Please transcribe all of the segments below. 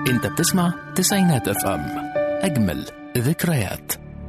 انت بتسمع تسعينات اف ام اجمل ذكريات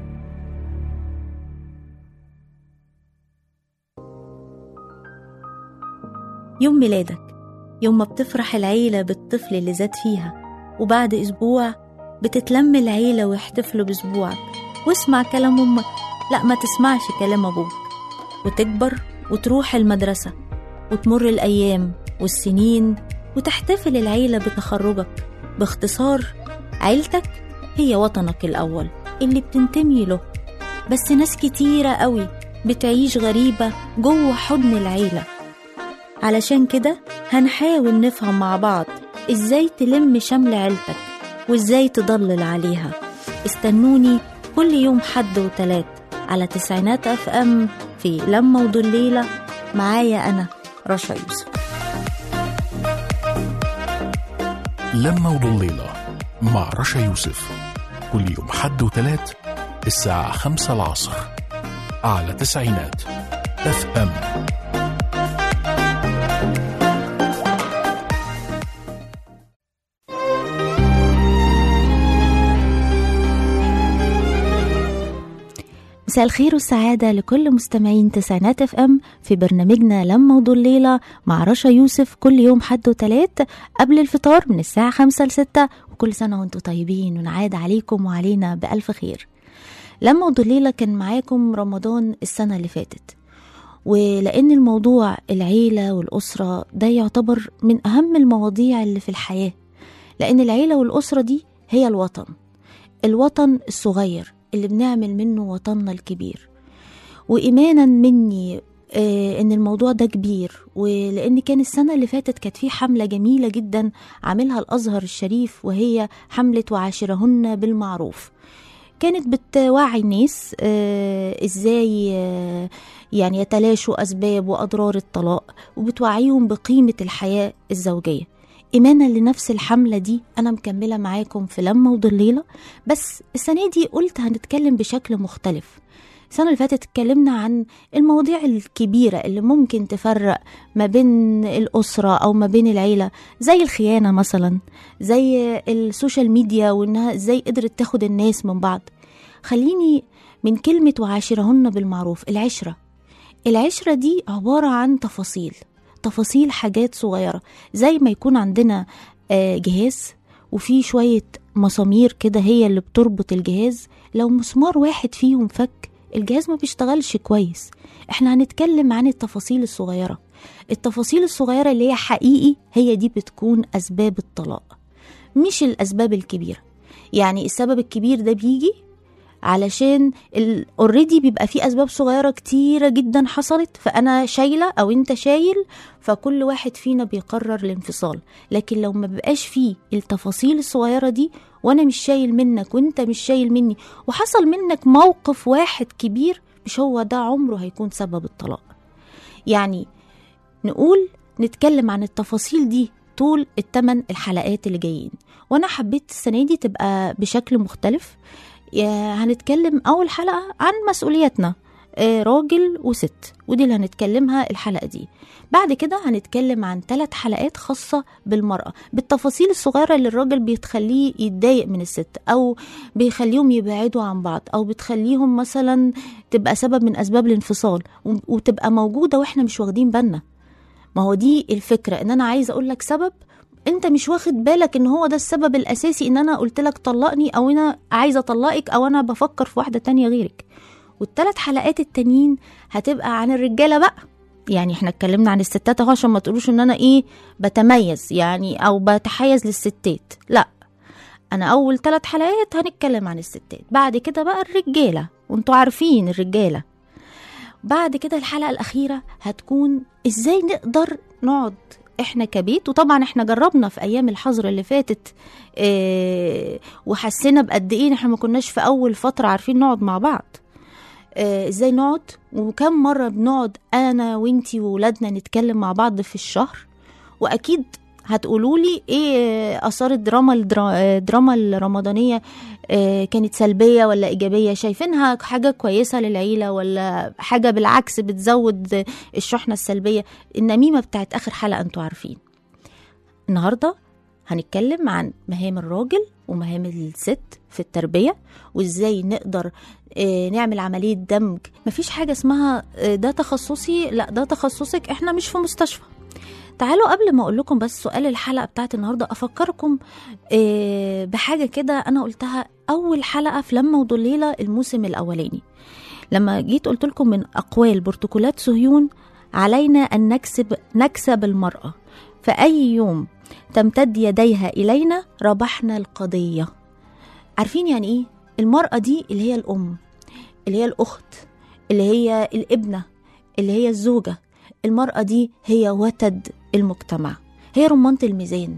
يوم ميلادك يوم ما بتفرح العيلة بالطفل اللي زاد فيها وبعد أسبوع بتتلم العيلة ويحتفلوا بأسبوعك واسمع كلام أمك لا ما تسمعش كلام أبوك وتكبر وتروح المدرسة وتمر الأيام والسنين وتحتفل العيلة بتخرجك باختصار عيلتك هي وطنك الأول اللي بتنتمي له بس ناس كتيرة قوي بتعيش غريبة جوه حضن العيلة علشان كده هنحاول نفهم مع بعض ازاي تلم شمل عيلتك وازاي تضلل عليها استنوني كل يوم حد وتلات على تسعينات اف ام في لما وضليلة معايا انا رشا يوسف لما وضليلة مع رشا يوسف كل يوم حد وتلات الساعة خمسة العصر على تسعينات اف ام مساء الخير والسعادة لكل مستمعين تسعينات اف ام في برنامجنا لما وضليلة مع رشا يوسف كل يوم حد وتلات قبل الفطار من الساعة خمسة لستة وكل سنة وانتم طيبين ونعاد عليكم وعلينا بألف خير لما وضليلة كان معاكم رمضان السنة اللي فاتت ولأن الموضوع العيلة والأسرة ده يعتبر من أهم المواضيع اللي في الحياة لأن العيلة والأسرة دي هي الوطن الوطن الصغير اللي بنعمل منه وطننا الكبير وإيمانا مني آه ان الموضوع ده كبير ولان كان السنه اللي فاتت كانت في حمله جميله جدا عاملها الازهر الشريف وهي حمله وعاشرهن بالمعروف كانت بتوعي الناس آه ازاي آه يعني يتلاشوا اسباب واضرار الطلاق وبتوعيهم بقيمه الحياه الزوجيه إيمانا لنفس الحملة دي أنا مكملة معاكم في لما وضليلة بس السنة دي قلت هنتكلم بشكل مختلف السنة اللي فاتت اتكلمنا عن المواضيع الكبيرة اللي ممكن تفرق ما بين الأسرة أو ما بين العيلة زي الخيانة مثلا زي السوشيال ميديا وإنها ازاي قدرت تاخد الناس من بعض خليني من كلمة وعاشرهن بالمعروف العشرة العشرة دي عبارة عن تفاصيل تفاصيل حاجات صغيرة زي ما يكون عندنا جهاز وفي شوية مسامير كده هي اللي بتربط الجهاز لو مسمار واحد فيهم فك الجهاز ما بيشتغلش كويس احنا هنتكلم عن التفاصيل الصغيرة التفاصيل الصغيرة اللي هي حقيقي هي دي بتكون أسباب الطلاق مش الأسباب الكبيرة يعني السبب الكبير ده بيجي علشان اوريدي بيبقى في اسباب صغيره كتيره جدا حصلت فانا شايله او انت شايل فكل واحد فينا بيقرر الانفصال لكن لو ما بقاش فيه التفاصيل الصغيره دي وانا مش شايل منك وانت مش شايل مني وحصل منك موقف واحد كبير مش هو ده عمره هيكون سبب الطلاق يعني نقول نتكلم عن التفاصيل دي طول الثمان الحلقات اللي جايين وانا حبيت السنه دي تبقى بشكل مختلف هنتكلم أول حلقة عن مسؤولياتنا راجل وست ودي اللي هنتكلمها الحلقة دي بعد كده هنتكلم عن ثلاث حلقات خاصة بالمرأة بالتفاصيل الصغيرة اللي الراجل بيتخليه يتضايق من الست أو بيخليهم يبعدوا عن بعض أو بتخليهم مثلا تبقى سبب من أسباب الانفصال وتبقى موجودة وإحنا مش واخدين بالنا ما هو دي الفكرة إن أنا عايزة أقول لك سبب انت مش واخد بالك ان هو ده السبب الاساسي ان انا قلت لك طلقني او انا عايزه اطلقك او انا بفكر في واحده تانية غيرك والثلاث حلقات التانيين هتبقى عن الرجاله بقى يعني احنا اتكلمنا عن الستات اهو عشان ما تقولوش ان انا ايه بتميز يعني او بتحيز للستات لا انا اول ثلاث حلقات هنتكلم عن الستات بعد كده بقى الرجاله وانتوا عارفين الرجاله بعد كده الحلقه الاخيره هتكون ازاي نقدر نقعد احنا كبيت وطبعا احنا جربنا في ايام الحظر اللي فاتت اه وحسينا بقد ايه احنا ما كناش في اول فتره عارفين نقعد مع بعض اه ازاي نقعد وكم مره بنقعد انا وانتي وولادنا نتكلم مع بعض في الشهر واكيد هتقولوا لي ايه اثار الدراما الدراما الرمضانيه اه كانت سلبيه ولا ايجابيه شايفينها حاجه كويسه للعيله ولا حاجه بالعكس بتزود الشحنه السلبيه النميمه بتاعت اخر حلقه انتوا عارفين النهارده هنتكلم عن مهام الراجل ومهام الست في التربية وازاي نقدر آه، نعمل عملية دمج مفيش حاجة اسمها آه، ده تخصصي لا ده تخصصك احنا مش في مستشفى تعالوا قبل ما اقول لكم بس سؤال الحلقة بتاعت النهاردة افكركم آه، بحاجة كده انا قلتها اول حلقة في لما وضليلة الموسم الاولاني لما جيت قلت لكم من اقوال بروتوكولات صهيون علينا ان نكسب نكسب المرأة فأي يوم تمتد يديها إلينا ربحنا القضية عارفين يعني إيه؟ المرأة دي اللي هي الأم اللي هي الأخت اللي هي الابنة اللي هي الزوجة المرأة دي هي وتد المجتمع هي رمانة الميزان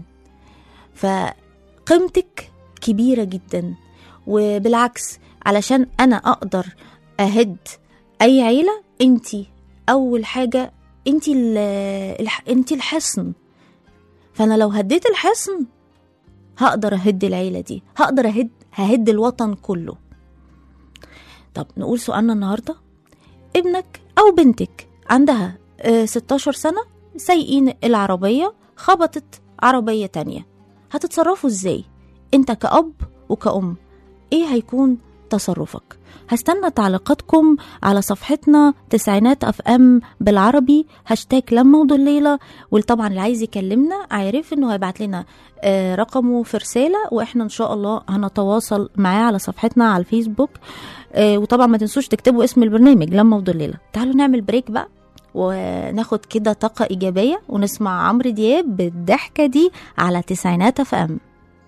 فقيمتك كبيرة جدا وبالعكس علشان أنا أقدر أهد أي عيلة أنتي أول حاجة أنتي ال- الح- أنتي الحصن فانا لو هديت الحصن هقدر اهد العيله دي هقدر اهد ههد الوطن كله طب نقول سؤالنا النهارده ابنك او بنتك عندها آه، 16 سنه سايقين العربيه خبطت عربيه تانية هتتصرفوا ازاي انت كأب وكأم ايه هيكون تصرفك هستنى تعليقاتكم على صفحتنا تسعينات اف ام بالعربي هاشتاج لما وضليله وطبعا اللي عايز يكلمنا عارف انه هيبعت لنا آه، رقمه في رساله واحنا ان شاء الله هنتواصل معاه على صفحتنا على الفيسبوك آه، وطبعا ما تنسوش تكتبوا اسم البرنامج لما وضليله تعالوا نعمل بريك بقى وناخد كده طاقة إيجابية ونسمع عمرو دياب بالضحكة دي على تسعينات اف ام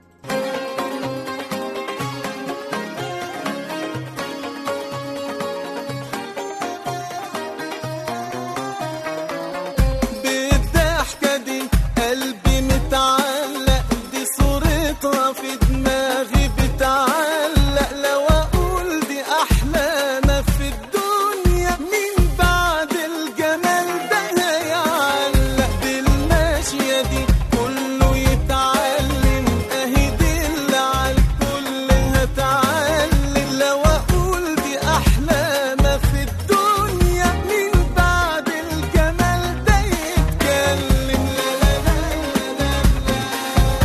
بالضحكة دي قلبي متعلق دي صورتها في دماغي بتعلق لو أقول دي أحلانا في الدنيا مين بعد الجمال ده هيعلق بالماشية دي كله يتعلم أهي دي اللي عالكل هتعلم لو أقول دي أحلانا في الدنيا مين بعد الجمال ده يتكلم لا لا لا لا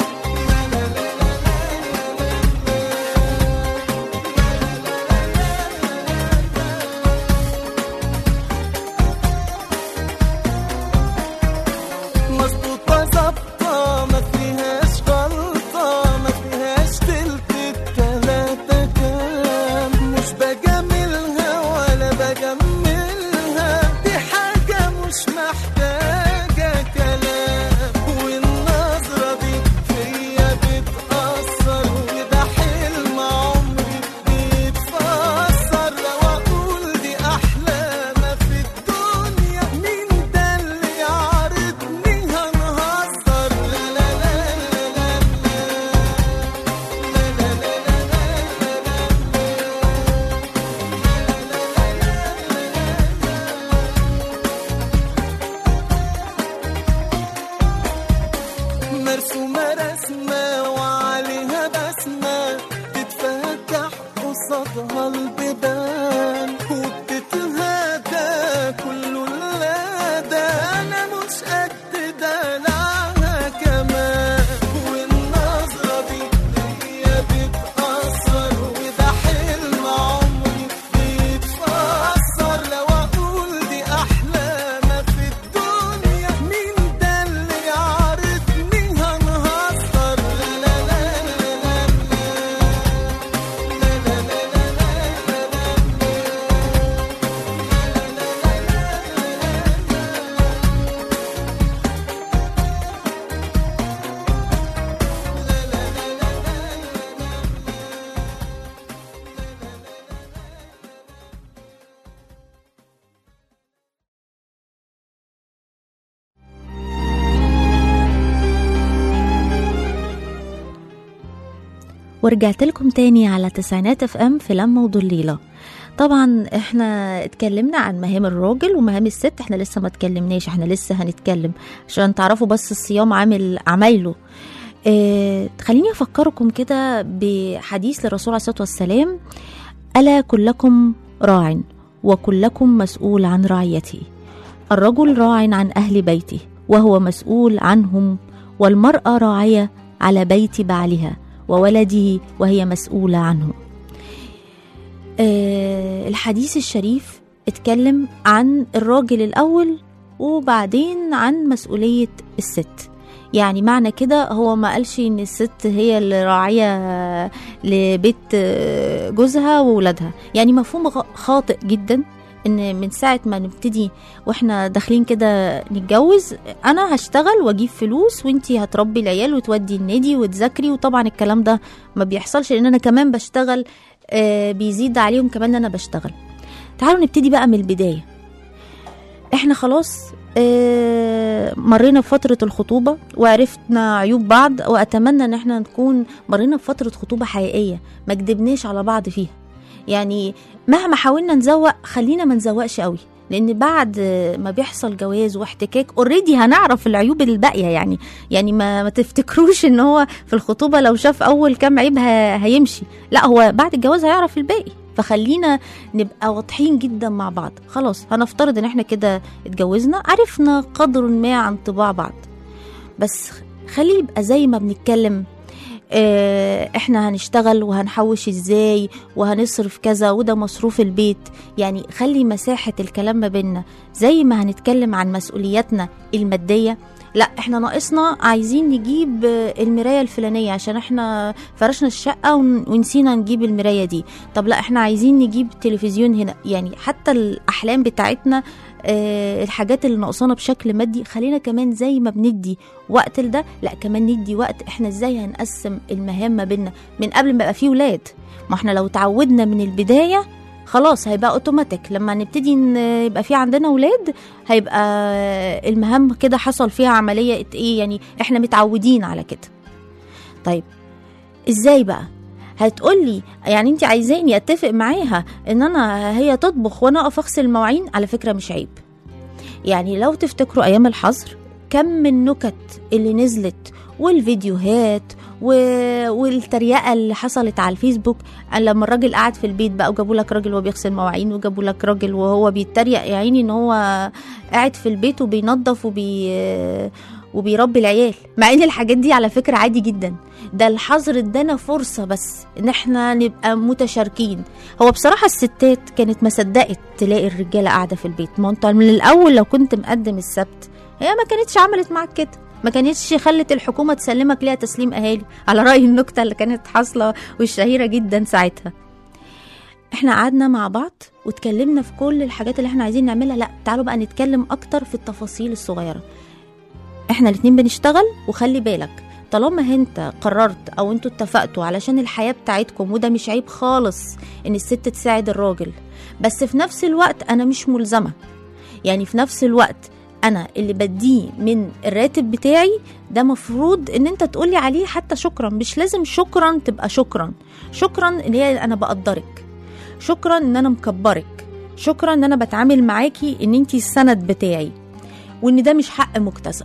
مظبوطة ظابطة ما فيهاش غلطة ما فيهاش تلت التلاتة كام مش بجاملها ولا بجملها دي حاجة مش محتاجة كلام والنظرة دي فيا بتأثر وده حلم عمري بيتفسر لو أقول دي أحلى ما في الدنيا مين ده اللي يعرضني هنهزر لا لا لا لا لا مرسومة رسمة وعليها بسمة تتفتح قصادها البيبان وبتتهادى كله لا ده أنا مش قد دلعها كمان والنظرة دي هي بتأثر وده حلم عمري بيتفسر لو أقول دي أحلى ما في الدنيا مين ده اللي يعرضني هنهزر لا لا لا لا ورجعت لكم تاني على تسعينات اف ام في لما وضليلة طبعا احنا اتكلمنا عن مهام الراجل ومهام الست احنا لسه ما اتكلمناش احنا لسه هنتكلم عشان تعرفوا بس الصيام عامل عمايله اه خليني افكركم كده بحديث للرسول عليه الصلاه والسلام الا كلكم راع وكلكم مسؤول عن رعيته الرجل راع عن اهل بيته وهو مسؤول عنهم والمرأة راعية على بيت بعلها وولده وهي مسؤولة عنه آه، الحديث الشريف اتكلم عن الراجل الأول وبعدين عن مسؤولية الست يعني معنى كده هو ما قالش ان الست هي اللي راعية لبيت آه، جوزها وولادها يعني مفهوم غ- خاطئ جدا ان من ساعة ما نبتدي واحنا داخلين كده نتجوز انا هشتغل واجيب فلوس وانتي هتربي العيال وتودي النادي وتذاكري وطبعا الكلام ده ما بيحصلش لان انا كمان بشتغل آه، بيزيد عليهم كمان ان انا بشتغل تعالوا نبتدي بقى من البداية احنا خلاص آه، مرينا بفترة الخطوبة وعرفنا عيوب بعض وأتمنى إن احنا نكون مرينا بفترة خطوبة حقيقية ما كدبناش على بعض فيها يعني مهما حاولنا نزوق خلينا ما نزوقش قوي لان بعد ما بيحصل جواز واحتكاك اوريدي هنعرف العيوب الباقيه يعني يعني ما, ما تفتكروش ان هو في الخطوبه لو شاف اول كام عيب ه- هيمشي لا هو بعد الجواز هيعرف الباقي فخلينا نبقى واضحين جدا مع بعض خلاص هنفترض ان احنا كده اتجوزنا عرفنا قدر ما عن طباع بعض بس خليه يبقى زي ما بنتكلم آه، احنا هنشتغل وهنحوش ازاي وهنصرف كذا وده مصروف البيت يعني خلي مساحة الكلام ما بيننا زي ما هنتكلم عن مسؤولياتنا المادية لا احنا ناقصنا عايزين نجيب آه، المراية الفلانية عشان احنا فرشنا الشقة ون- ونسينا نجيب المراية دي طب لا احنا عايزين نجيب تلفزيون هنا يعني حتى الأحلام بتاعتنا آه، الحاجات اللي ناقصانا بشكل مادي خلينا كمان زي ما بندي وقت لده لا كمان ندي وقت احنا ازاي هنقسم المهام ما بيننا من قبل ما يبقى فيه ولاد ما احنا لو تعودنا من البدايه خلاص هيبقى اوتوماتيك لما نبتدي ن- يبقى في عندنا ولاد هيبقى المهام كده حصل فيها عمليه ايه يعني احنا متعودين على كده طيب ازاي بقى هتقولي يعني انت عايزاني اتفق معاها ان انا هي تطبخ وانا اقف اغسل المواعين على فكره مش عيب يعني لو تفتكروا ايام الحظر كم من النكت اللي نزلت والفيديوهات و... والتريقه اللي حصلت على الفيسبوك لما الراجل قعد في البيت بقى وجابوا لك راجل وهو بيغسل مواعين وجابوا لك راجل وهو بيتريق يا عيني ان هو قاعد في البيت وبينظف وبي وبيربي العيال مع ان الحاجات دي على فكره عادي جدا ده الحظر ادانا فرصه بس ان احنا نبقى متشاركين هو بصراحه الستات كانت ما صدقت تلاقي الرجاله قاعده في البيت ما انت من الاول لو كنت مقدم السبت هي ما كانتش عملت معاك كده ما كانتش خلت الحكومه تسلمك ليها تسليم اهالي على راي النكته اللي كانت حاصله والشهيره جدا ساعتها احنا قعدنا مع بعض واتكلمنا في كل الحاجات اللي احنا عايزين نعملها لا تعالوا بقى نتكلم اكتر في التفاصيل الصغيره احنا الاتنين بنشتغل وخلي بالك طالما انت قررت او انتوا اتفقتوا علشان الحياه بتاعتكم وده مش عيب خالص ان الست تساعد الراجل بس في نفس الوقت انا مش ملزمه يعني في نفس الوقت انا اللي بديه من الراتب بتاعي ده مفروض ان انت تقولي عليه حتى شكرا مش لازم شكرا تبقى شكرا شكرا ان هي انا بقدرك شكرا ان انا مكبرك شكرا ان انا بتعامل معاكي ان انتي السند بتاعي وان ده مش حق مكتسب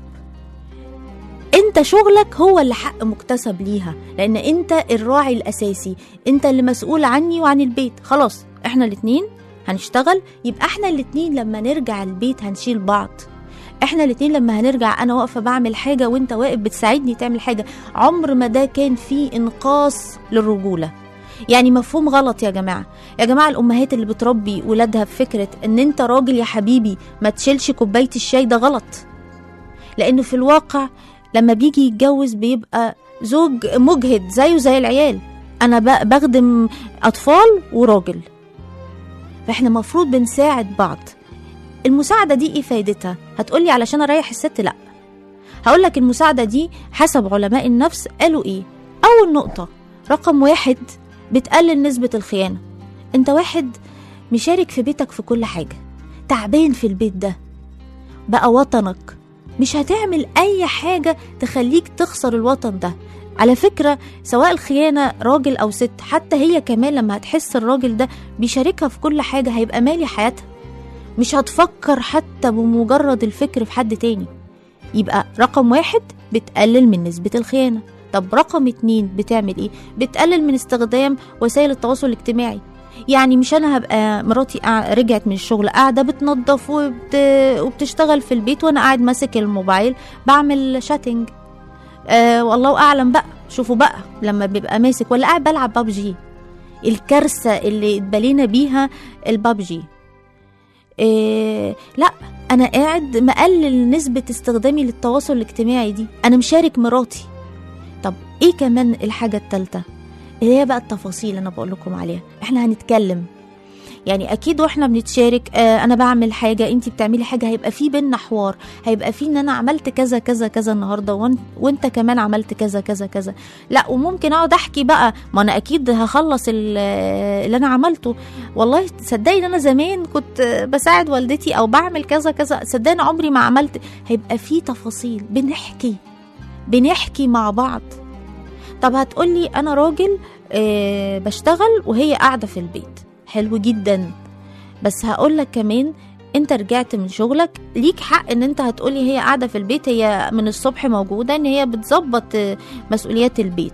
انت شغلك هو اللي حق مكتسب ليها لان انت الراعي الاساسي انت اللي مسؤول عني وعن البيت خلاص احنا الاتنين هنشتغل يبقى احنا الاتنين لما نرجع البيت هنشيل بعض احنا الاتنين لما هنرجع انا واقفه بعمل حاجه وانت واقف بتساعدني تعمل حاجه عمر ما ده كان فيه انقاص للرجوله يعني مفهوم غلط يا جماعه يا جماعه الامهات اللي بتربي ولادها بفكره ان انت راجل يا حبيبي ما تشيلش كوبايه الشاي ده غلط لانه في الواقع لما بيجي يتجوز بيبقى زوج مجهد زيه زي العيال انا ب- بخدم اطفال وراجل فاحنا مفروض بنساعد بعض المساعدة دي ايه فايدتها؟ هتقولي علشان اريح الست لا هقولك المساعدة دي حسب علماء النفس قالوا ايه؟ اول نقطة رقم واحد بتقلل نسبة الخيانة انت واحد مشارك في بيتك في كل حاجة تعبان في البيت ده بقى وطنك مش هتعمل اي حاجة تخليك تخسر الوطن ده على فكرة سواء الخيانة راجل أو ست حتى هي كمان لما هتحس الراجل ده بيشاركها في كل حاجة هيبقى مالي حياتها مش هتفكر حتى بمجرد الفكر في حد تاني يبقى رقم واحد بتقلل من نسبة الخيانة طب رقم اتنين بتعمل ايه بتقلل من استخدام وسائل التواصل الاجتماعي يعني مش انا هبقى مراتي قاع- رجعت من الشغل قاعده بتنظف وبت... وبتشتغل في البيت وانا قاعد ماسك الموبايل بعمل شاتنج آه والله اعلم بقى شوفوا بقى لما بيبقى ماسك ولا قاعد بلعب بابجي الكارثه اللي اتبلينا بيها البابجي إيه لا انا قاعد مقلل نسبه استخدامي للتواصل الاجتماعي دي انا مشارك مراتي طب ايه كمان الحاجه التالتة اللي هي بقى التفاصيل اللي انا بقول لكم عليها احنا هنتكلم يعني اكيد واحنا بنتشارك آه انا بعمل حاجه انت بتعملي حاجه هيبقى في بينا حوار هيبقى في ان انا عملت كذا كذا كذا النهارده وانت, وانت كمان عملت كذا كذا كذا لا وممكن اقعد احكي بقى ما انا اكيد هخلص ال- اللي انا عملته والله تصدقي ان انا زمان كنت بساعد والدتي او بعمل كذا كذا صدقني عمري ما عملت هيبقى في تفاصيل بنحكي بنحكي مع بعض طب هتقولي انا راجل آه بشتغل وهي قاعده في البيت حلو جدا بس هقولك كمان انت رجعت من شغلك ليك حق ان انت هتقولي هي قاعده في البيت هي من الصبح موجوده ان هي بتظبط آه، مسؤوليات البيت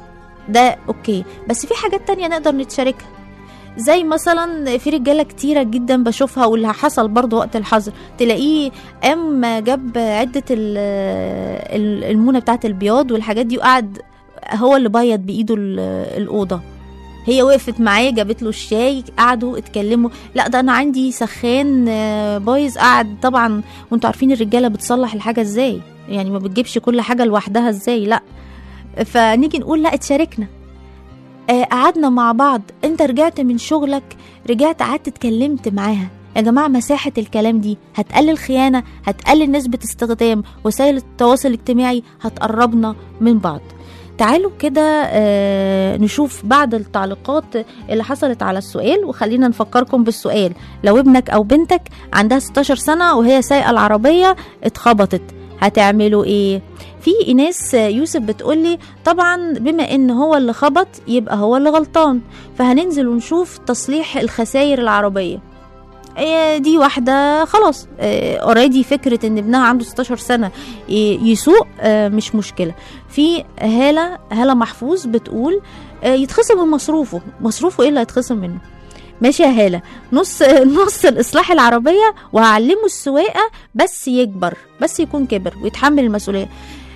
ده اوكي بس في حاجات تانية نقدر نتشاركها زي مثلا في رجاله كتيره جدا بشوفها واللي حصل برضه وقت الحظر تلاقيه قام جاب عده ال- ال- المونه بتاعه البياض والحاجات دي وقعد هو اللي بيض بايده ال- الاوضه هي وقفت معاه جابت له الشاي قعدوا اتكلموا لا ده انا عندي سخان آه، بايظ قعد طبعا وانتوا عارفين الرجاله بتصلح الحاجه ازاي يعني ما بتجيبش كل حاجه لوحدها ازاي لا فنيجي نقول لا اتشاركنا آه، قعدنا مع بعض انت رجعت من شغلك رجعت قعدت اتكلمت معاها يا جماعة مساحة الكلام دي هتقلل خيانة هتقلل نسبة استخدام وسائل التواصل الاجتماعي هتقربنا من بعض تعالوا كده آه، نشوف بعض التعليقات اللي حصلت على السؤال وخلينا نفكركم بالسؤال لو ابنك او بنتك عندها 16 سنة وهي سايقة العربية اتخبطت هتعملوا ايه في ايناس يوسف بتقولي طبعا بما ان هو اللي خبط يبقى هو اللي غلطان فهننزل ونشوف تصليح الخسائر العربية إيه دي واحدة خلاص اوريدي فكرة ان ابنها عنده 16 سنة ي- يسوق آه، مش مشكلة في هالة هالة محفوظ بتقول آه، يتخصم من مصروفه مصروفه ايه اللي هيتخصم منه ماشي يا هالة نص نص الإصلاح العربية وهعلمه السواقة بس يكبر بس يكون كبر ويتحمل المسؤولية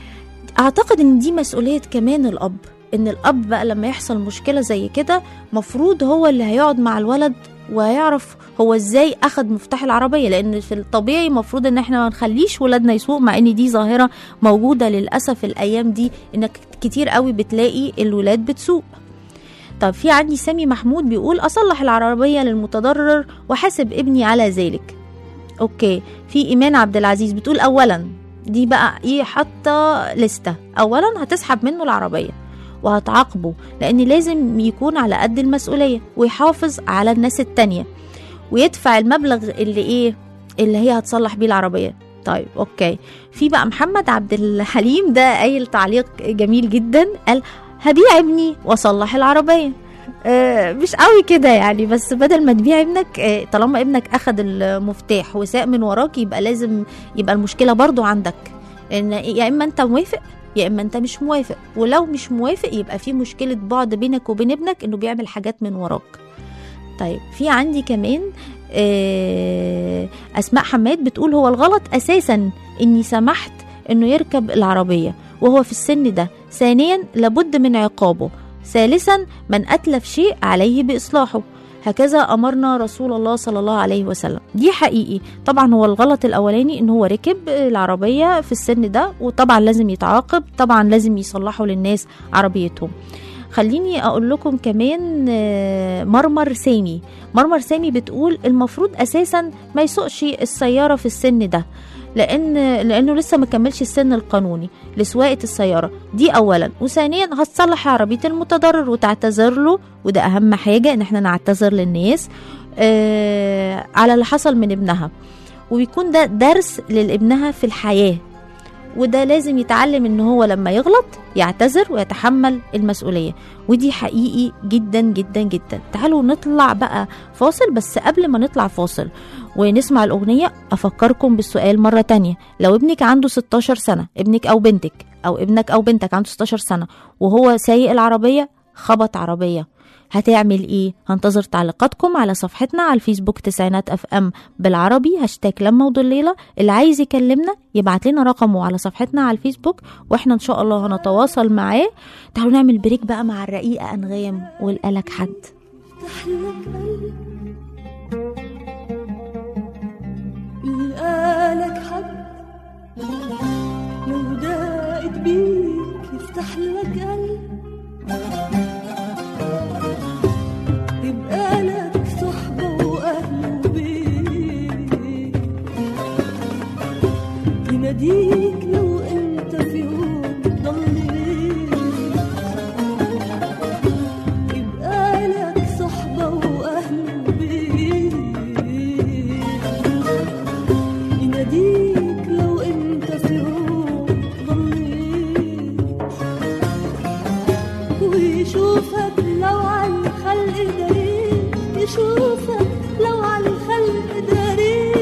أعتقد إن دي مسؤولية كمان الأب إن الأب بقى لما يحصل مشكلة زي كده مفروض هو اللي هيقعد مع الولد ويعرف هو ازاي اخد مفتاح العربيه لان في الطبيعي المفروض ان احنا ما نخليش ولادنا يسوق مع ان دي ظاهره موجوده للاسف الايام دي انك كتير قوي بتلاقي الولاد بتسوق طب في عندي سامي محمود بيقول اصلح العربيه للمتضرر وحاسب ابني على ذلك اوكي في ايمان عبد العزيز بتقول اولا دي بقى ايه حاطه لسته اولا هتسحب منه العربيه وهتعاقبه لان لازم يكون على قد المسؤوليه ويحافظ على الناس التانية ويدفع المبلغ اللي ايه اللي هي هتصلح بيه العربيه طيب اوكي في بقى محمد عبد الحليم ده قايل تعليق جميل جدا قال هبيع ابني واصلح العربيه آه، مش قوي كده يعني بس بدل ما تبيع ابنك آه، طالما ابنك اخد المفتاح وساق من وراك يبقى لازم يبقى المشكله برضو عندك ان يا اما انت موافق يا اما انت مش موافق ولو مش موافق يبقى في مشكله بعد بينك وبين ابنك انه بيعمل حاجات من وراك طيب في عندي كمان آه، اسماء حماد بتقول هو الغلط اساسا اني سمحت انه يركب العربيه وهو في السن ده ثانيا لابد من عقابه ثالثا من اتلف شيء عليه باصلاحه هكذا امرنا رسول الله صلى الله عليه وسلم دي حقيقي طبعا هو الغلط الاولاني ان هو ركب العربيه في السن ده وطبعا لازم يتعاقب طبعا لازم يصلحوا للناس عربيتهم خليني اقول لكم كمان آه، مرمر سامي مرمر سامي بتقول المفروض اساسا ما يسوقش السياره في السن ده لان لانه لسه ما كملش السن القانوني لسواقه السياره دي اولا وثانيا هتصلح عربيه المتضرر وتعتذر له وده اهم حاجه ان احنا نعتذر للناس آه على اللي حصل من ابنها ويكون ده درس لابنها في الحياه وده لازم يتعلم ان هو لما يغلط يعتذر ويتحمل المسؤوليه ودي حقيقي جدا جدا جدا تعالوا نطلع بقى فاصل بس قبل ما نطلع فاصل ونسمع الأغنية أفكركم بالسؤال مرة تانية لو ابنك عنده 16 سنة ابنك أو بنتك أو ابنك أو بنتك عنده 16 سنة وهو سايق العربية خبط عربية هتعمل ايه هنتظر تعليقاتكم على صفحتنا على الفيسبوك تسعينات اف ام بالعربي هاشتاج لما الليلة اللي عايز يكلمنا يبعت لنا رقمه على صفحتنا على الفيسبوك واحنا ان شاء الله هنتواصل معاه تعالوا نعمل بريك بقى مع الرقيقة انغام والقلك حد افتح لك قلب لقالك حد لو دقت بيك يفتح لك قلب يبقى لك صحبة وأهل وبيت يناديك لو انت في يوم ضليت يبقى لك صحبة وأهل وبيت يناديك لو انت في يوم ضليت ويشوفك لو على الخلق دارين يشوفك لو على الخلق دارين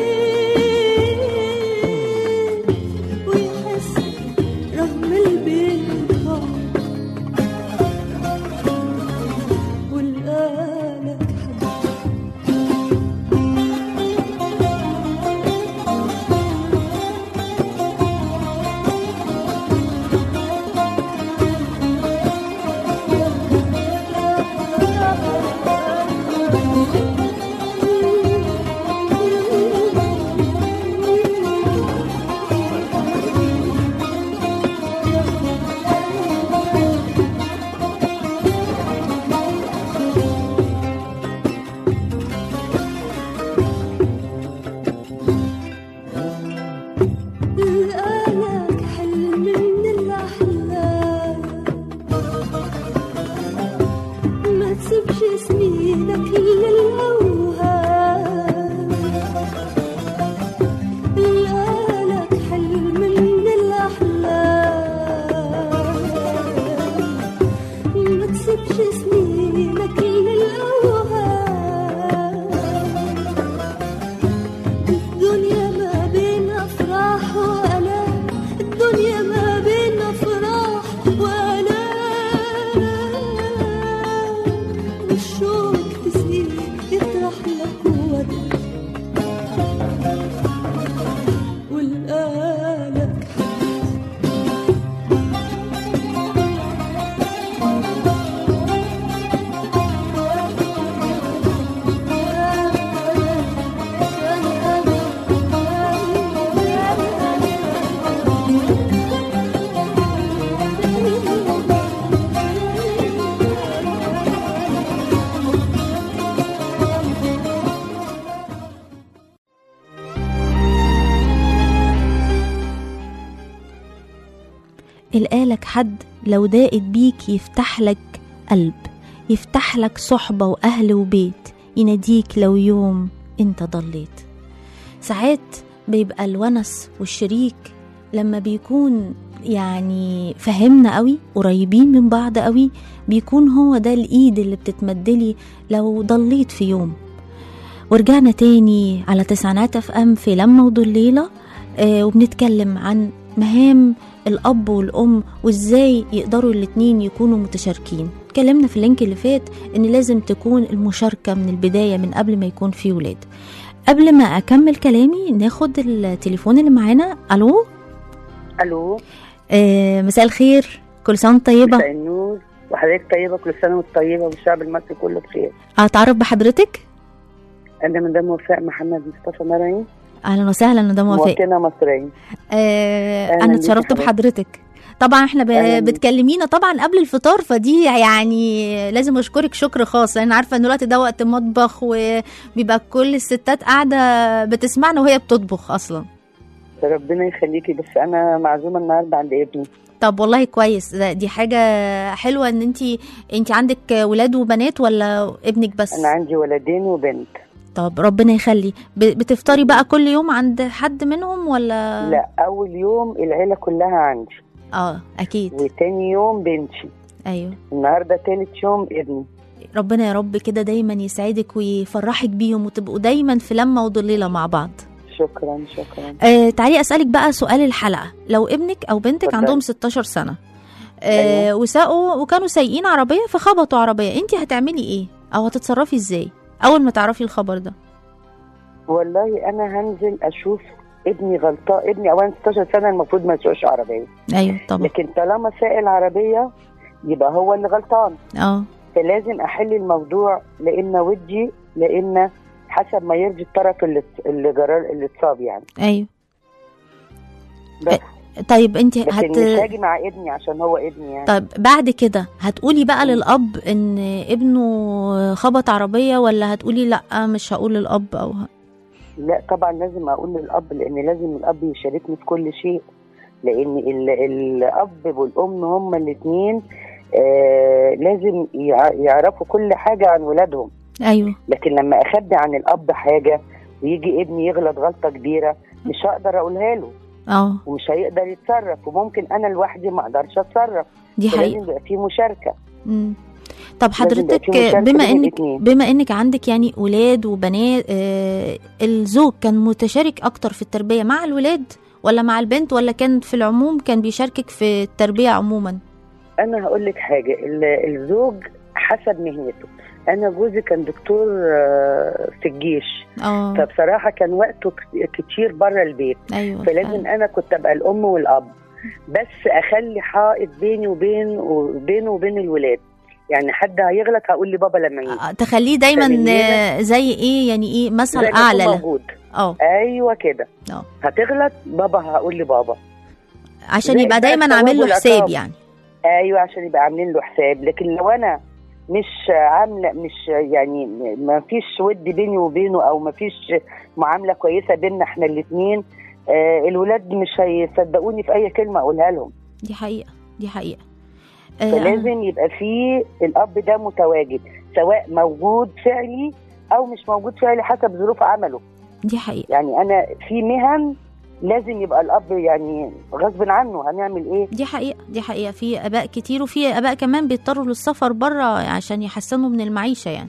ويحس رغم البيت والقالك حد لقالك حلم من الأحلام ما تسيبش سنينك للأوهام لقالك حلم من الأحلام ما تسيبش سنينك للأوهام الدنيا ما بين أفراح وآلام الدنيا ما بين أفراح وآلام والشوق تسيب يطرح لك ودك والقالك القالك حد لو ضاقت بيك يفتح لك قلب يفتح لك صحبة وأهل وبيت يناديك لو يوم انت ضليت ساعات بيبقى الونس والشريك لما بيكون يعني فهمنا قوي قريبين من بعض قوي بيكون هو ده الايد اللي بتتمدلي لو ضليت في يوم ورجعنا تاني على تسعينات اف ام في لما وضليلة آه وبنتكلم عن مهام الأب والأم وإزاي يقدروا الاتنين يكونوا متشاركين اتكلمنا في اللينك اللي فات إن لازم تكون المشاركة من البداية من قبل ما يكون في ولاد قبل ما أكمل كلامي ناخد التليفون اللي معانا ألو الو آه مساء الخير كل سنة وأنت طيبة مساء النور وحضرتك طيبه كل سنه وانت طيبه والشعب المصري كله بخير أتعرف بحضرتك انا مدام وفاء محمد مصطفى مرعي أهلا وسهلا مدام وفاء مواطنه مصريه آه أهلاً أنا بيك اتشرفت حضرتك. بحضرتك طبعا احنا ب... أهلاً بيك. بتكلمينا طبعا قبل الفطار فدي يعني لازم اشكرك شكر خاص لان عارفه ان الوقت ده وقت مطبخ وبيبقى كل الستات قاعده بتسمعنا وهي بتطبخ اصلا ربنا يخليكي بس انا معزومه النهارده عند ابني طب والله كويس ده دي حاجه حلوه ان انت انت عندك ولاد وبنات ولا ابنك بس انا عندي ولدين وبنت طب ربنا يخلي ب... بتفطري بقى كل يوم عند حد منهم ولا لا اول يوم العيله كلها عندي اه اكيد وتاني يوم بنتي ايوه النهارده تالت يوم ابني ربنا يا رب كده دايما يسعدك ويفرحك بيهم وتبقوا دايما في لمه وضليله مع بعض شكرا شكرا آه تعالي اسالك بقى سؤال الحلقه لو ابنك او بنتك اتفضلي. عندهم 16 سنه آه أيوة. وساقوا وكانوا سايقين عربيه فخبطوا عربيه انت هتعملي ايه او هتتصرفي ازاي اول ما تعرفي الخبر ده والله انا هنزل اشوف ابني غلطان ابني اولا 16 سنه المفروض ما يسوقش عربيه ايوه طبعا لكن طالما ساق العربيه يبقى هو اللي غلطان اه فلازم احل الموضوع لان ودي لان حسب ما يرضي الطرف اللي اللي جرى اللي اتصاب يعني ايوه بس طيب انت لكن هت مش هاجي مع ابني عشان هو ابني يعني طيب بعد كده هتقولي بقى للاب ان ابنه خبط عربيه ولا هتقولي لا مش هقول للاب او ه... لا طبعا لازم اقول للاب لان لازم الاب يشاركني في كل شيء لان ال- الاب والام هما الاثنين آه لازم يع- يعرفوا كل حاجه عن ولادهم ايوه لكن لما اخبي عن الاب حاجه ويجي ابني يغلط غلطه كبيره مش هقدر اقولها له اه ومش هيقدر يتصرف وممكن انا لوحدي ما اقدرش اتصرف دي فلازم حقيقه يبقى في مشاركه مم. طب لازم يبقى حضرتك في مشاركة بما بين انك الاتنين. بما انك عندك يعني ولاد وبنات آه الزوج كان متشارك اكتر في التربيه مع الولاد ولا مع البنت ولا كان في العموم كان بيشاركك في التربيه عموما انا هقول لك حاجه ال- الزوج حسب مهنته انا جوزي كان دكتور آه، في الجيش اه فبصراحه كان وقته ك- كتير بره البيت ايوه فلازم فعلا. انا كنت ابقى الام والاب بس اخلي حائط بيني وبين وبينه وبين الولاد يعني حد هيغلط هقول لبابا لما يجي آه، تخليه دايما فمننا- آه، زي ايه يعني ايه مثل زي ما يكون اعلى له. موجود اه ايوه كده اه هتغلط بابا هقول لبابا عشان زي يبقى بقى دايما الثواب عامل له والعقاب. حساب يعني ايوه عشان يبقى عاملين له حساب لكن لو انا مش عامله مش يعني ما فيش ود بيني وبينه او ما فيش معامله كويسه بيننا احنا الاثنين آه الولاد مش هيصدقوني في اي كلمه اقولها لهم دي حقيقه دي حقيقه آه، فلازم يبقى في الاب ده متواجد سواء موجود فعلي او مش موجود فعلي حسب ظروف عمله دي حقيقه يعني انا في مهن لازم يبقى الاب يعني غصب عنه هنعمل ايه دي حقيقة دي حقيقة في آباء كتير وفي آباء كمان بيضطروا للسفر بره عشان يحسنوا من المعيشة يعني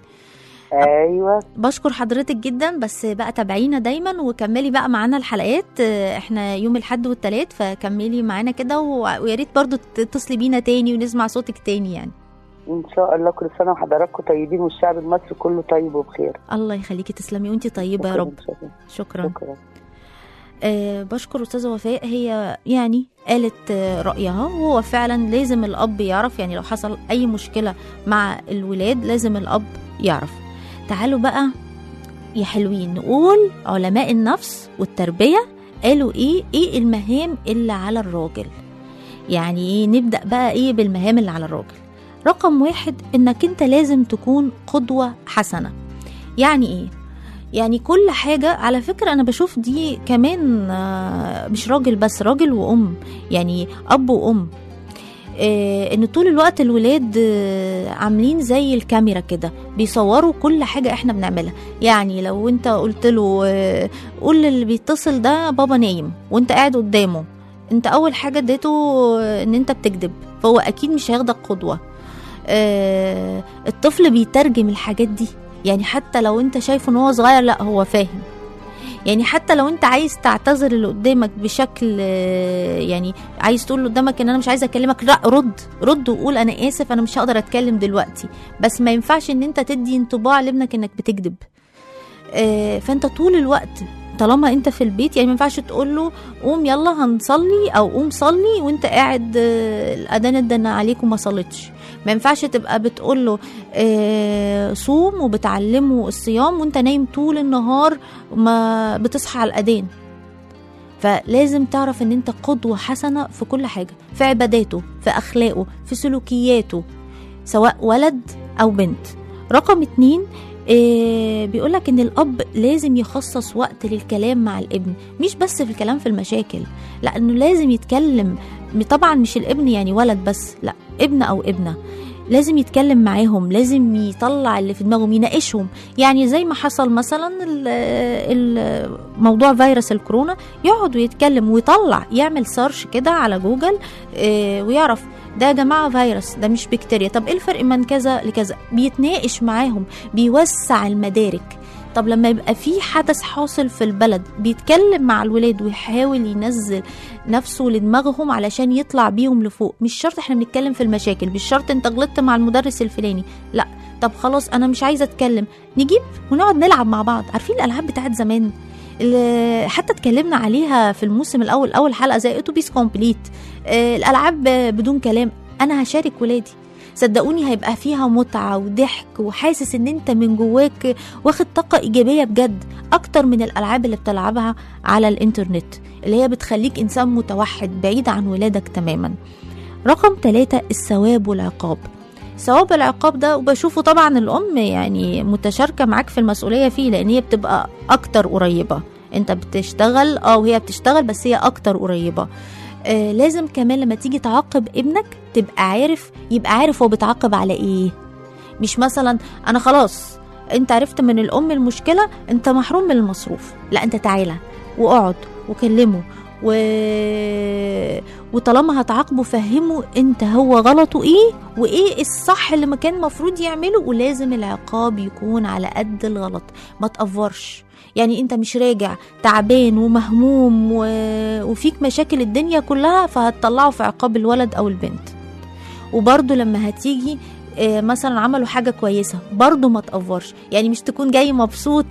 ايوه بشكر حضرتك جدا بس بقى تابعينا دايما وكملي بقى معانا الحلقات آه، احنا يوم الحد والتلات فكملي معانا كده و- ويا ريت برضو تتصلي بينا تاني ونسمع صوتك تاني يعني ان شاء الله كل سنه وحضراتكم طيبين والشعب المصري كله طيب وبخير الله يخليكي تسلمي وانتي طيبة يا شكراً رب شكراً. شكرا شكرا آه بشكر استاذه وفاء هي يعني قالت آه رايها وهو فعلا لازم الاب يعرف يعني لو حصل اي مشكله مع الولاد لازم الاب يعرف تعالوا بقى يا حلوين نقول علماء النفس والتربيه قالوا ايه ايه المهام اللي على الراجل يعني ايه نبدا بقى ايه بالمهام اللي على الراجل رقم واحد انك انت لازم تكون قدوه حسنه يعني ايه يعني كل حاجة على فكرة أنا بشوف دي كمان آه، مش راجل بس راجل وأم يعني أب وأم آه، ان طول الوقت الولاد آه، عاملين زي الكاميرا كده بيصوروا كل حاجة احنا بنعملها يعني لو انت قلت له آه، قول للي بيتصل ده بابا نايم وانت قاعد قدامه انت اول حاجة اديته آه، ان انت بتكذب فهو اكيد مش هياخدك قدوة آه، الطفل بيترجم الحاجات دي يعني حتى لو انت شايفه ان هو صغير لا هو فاهم يعني حتى لو انت عايز تعتذر اللي قدامك بشكل آه، يعني عايز تقول اللي قدامك ان انا مش عايزه اكلمك لا رد رد وقول انا اسف انا مش هقدر اتكلم دلوقتي بس ما ينفعش ان انت تدي انطباع لابنك انك بتكذب آه، فانت طول الوقت طالما انت في البيت يعني ما ينفعش تقول له قوم يلا هنصلي او قوم صلي وانت قاعد آه، الاذان ادن عليك وما صليتش ما ينفعش تبقى بتقول له آه، صوم وبتعلمه الصيام وانت نايم طول النهار ما بتصحى على الاذان فلازم تعرف ان انت قدوة حسنة في كل حاجة في عباداته في اخلاقه في سلوكياته سواء ولد او بنت رقم اتنين إيه بيقولك ان الاب لازم يخصص وقت للكلام مع الابن مش بس في الكلام في المشاكل لانه لازم يتكلم طبعا مش الابن يعني ولد بس لا ابن او ابنه لازم يتكلم معاهم لازم يطلع اللي في دماغهم يناقشهم يعني زي ما حصل مثلا ال- ال- موضوع فيروس الكورونا يقعد ويتكلم ويطلع يعمل سيرش كده على جوجل آه، ويعرف ده يا جماعه فيروس ده مش بكتيريا طب ايه الفرق من كذا لكذا بيتناقش معاهم بيوسع المدارك طب لما يبقى في حدث حاصل في البلد بيتكلم مع الولاد ويحاول ينزل نفسه لدماغهم علشان يطلع بيهم لفوق مش شرط احنا بنتكلم في المشاكل مش شرط انت غلطت مع المدرس الفلاني لا طب خلاص انا مش عايزه اتكلم نجيب ونقعد نلعب مع بعض عارفين الالعاب بتاعت زمان اللي حتى اتكلمنا عليها في الموسم الاول اول حلقه زي اتوبيس كومبليت آه، الالعاب بدون كلام انا هشارك ولادي صدقوني هيبقى فيها متعة وضحك وحاسس ان انت من جواك واخد طاقة ايجابية بجد اكتر من الالعاب اللي بتلعبها على الانترنت اللي هي بتخليك انسان متوحد بعيد عن ولادك تماما رقم ثلاثة الثواب والعقاب ثواب العقاب ده وبشوفه طبعا الام يعني متشاركة معاك في المسؤولية فيه لان هي بتبقى اكتر قريبة انت بتشتغل اه وهي بتشتغل بس هي اكتر قريبة آه لازم كمان لما تيجي تعاقب ابنك تبقى عارف يبقى عارف هو بيتعاقب على ايه مش مثلا انا خلاص انت عرفت من الام المشكله انت محروم من المصروف لا انت تعالى واقعد وكلمه و... وطالما هتعاقبه فهمه انت هو غلطه ايه وايه الصح اللي ما كان المفروض يعمله ولازم العقاب يكون على قد الغلط ما تقفرش يعني انت مش راجع تعبان ومهموم و... وفيك مشاكل الدنيا كلها فهتطلعه في عقاب الولد او البنت وبرضه لما هتيجي آه، مثلا عملوا حاجة كويسة برضه ما تقفرش يعني مش تكون جاي مبسوط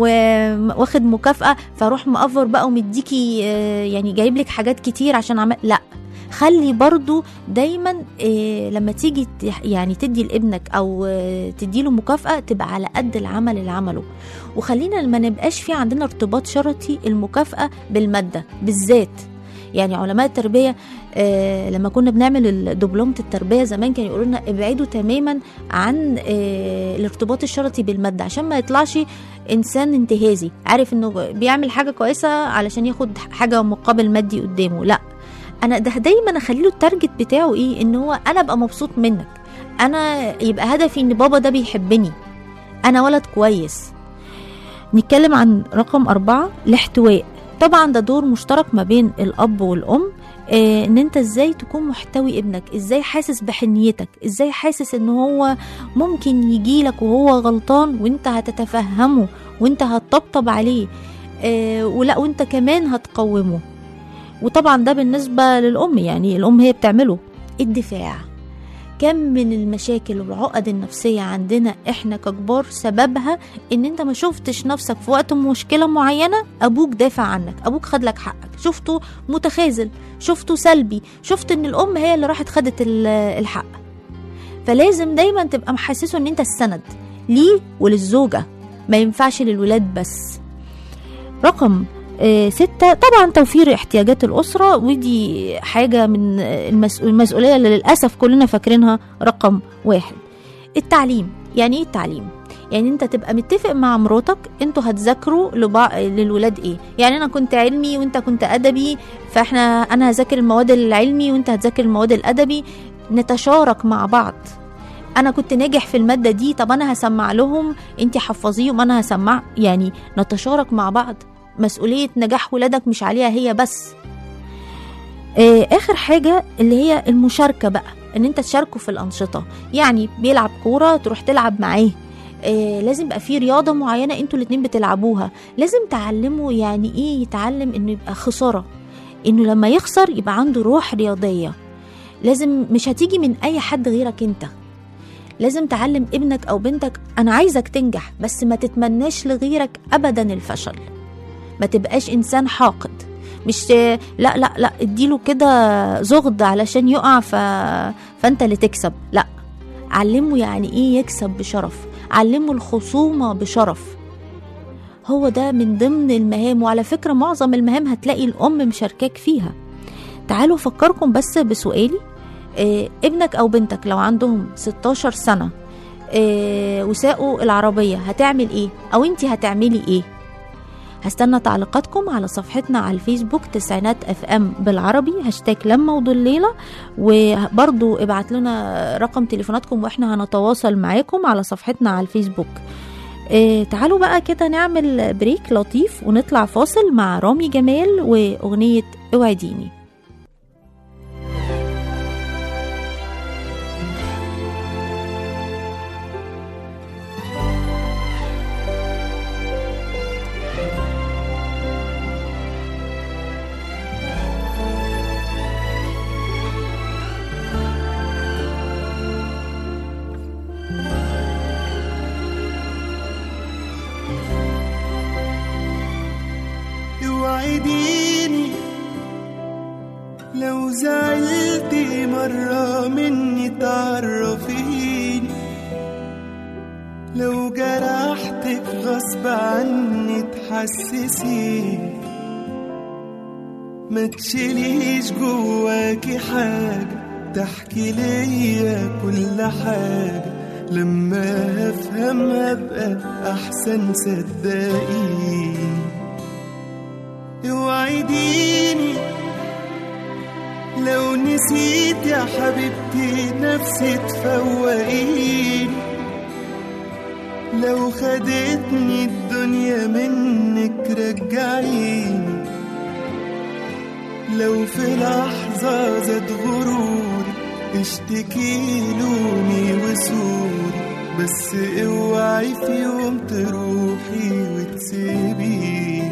واخد مكافأة فاروح مقفر بقى ومديكي آه، يعني جايب لك حاجات كتير عشان عمل لا خلي برضو دايما آه، لما تيجي ت- يعني تدي لابنك او آه، تديله مكافأة تبقى على قد العمل اللي عمله وخلينا ما نبقاش في عندنا ارتباط شرطي المكافأة بالمادة بالذات يعني علماء التربية آه لما كنا بنعمل دبلومة التربية زمان كانوا يقولوا لنا ابعدوا تماما عن آه الارتباط الشرطي بالمادة عشان ما يطلعش انسان انتهازي عارف انه بيعمل حاجة كويسة علشان ياخد حاجة مقابل مادي قدامه لا انا ده دايما اخلي له التارجت بتاعه ايه ان هو انا ابقى مبسوط منك انا يبقى هدفي ان بابا ده بيحبني انا ولد كويس نتكلم عن رقم أربعة الاحتواء طبعا ده دور مشترك ما بين الأب والأم آه ان انت ازاي تكون محتوي ابنك ازاي حاسس بحنيتك ازاي حاسس ان هو ممكن يجيلك وهو غلطان وانت هتتفهمه وانت هتطبطب عليه آه ولا وانت كمان هتقومه وطبعا ده بالنسبة للأم يعني الأم هي بتعمله الدفاع كم من المشاكل والعقد النفسية عندنا احنا ككبار سببها ان انت ما شفتش نفسك في وقت مشكلة معينة ابوك دافع عنك ابوك خد لك حقك شفته متخاذل شفته سلبي شفت ان الام هي اللي راحت خدت ال- الحق فلازم دايما تبقى محسسه ان انت السند ليه وللزوجة ما ينفعش للولاد بس رقم آه، ستة طبعا توفير احتياجات الأسرة ودي حاجة من المس- المسؤولية اللي للأسف كلنا فاكرينها رقم واحد التعليم يعني ايه التعليم يعني انت تبقى متفق مع مراتك انتوا هتذاكروا لبع... للولاد ايه يعني انا كنت علمي وانت كنت ادبي فاحنا انا هذاكر المواد العلمي وانت هتذاكر المواد الادبي نتشارك مع بعض انا كنت ناجح في الماده دي طب انا هسمع لهم انت حفظيهم انا هسمع يعني نتشارك مع بعض مسؤوليه نجاح ولادك مش عليها هي بس آه، اخر حاجه اللي هي المشاركه بقى ان انت تشاركه في الانشطه يعني بيلعب كوره تروح تلعب معاه آه لازم يبقى في رياضه معينه انتوا الاتنين بتلعبوها لازم تعلمه يعني ايه يتعلم انه يبقى خساره انه لما يخسر يبقى عنده روح رياضيه لازم مش هتيجي من اي حد غيرك انت لازم تعلم ابنك او بنتك انا عايزك تنجح بس ما تتمناش لغيرك ابدا الفشل ما تبقاش انسان حاقد مش لا لا لا اديله كده زغد علشان يقع ف... فانت اللي تكسب لا علمه يعني ايه يكسب بشرف علمه الخصومة بشرف هو ده من ضمن المهام وعلى فكرة معظم المهام هتلاقي الأم مشاركاك فيها تعالوا أفكركم بس بسؤالي آه ابنك أو بنتك لو عندهم 16 سنة آه وساقوا العربية هتعمل ايه أو انت هتعملي ايه هستنى تعليقاتكم على صفحتنا على الفيسبوك تسعينات اف ام بالعربي هاشتاج لما وضليلة وبرضو ابعت لنا رقم تليفوناتكم واحنا هنتواصل معاكم على صفحتنا على الفيسبوك اه تعالوا بقى كده نعمل بريك لطيف ونطلع فاصل مع رامي جمال واغنية اوعديني مرة مني تعرفيني لو جرحتك غصب عني تحسسيني ما تشيليش جواكي حاجة تحكي ليا كل حاجة لما افهمها ابقى احسن صدقيني اوعديني لو نسيت يا حبيبتي نفسي تفوقيني لو خدتني الدنيا منك رجعيني لو في لحظة زاد غروري اشتكي لومي وسوري بس اوعي في يوم تروحي وتسيبيني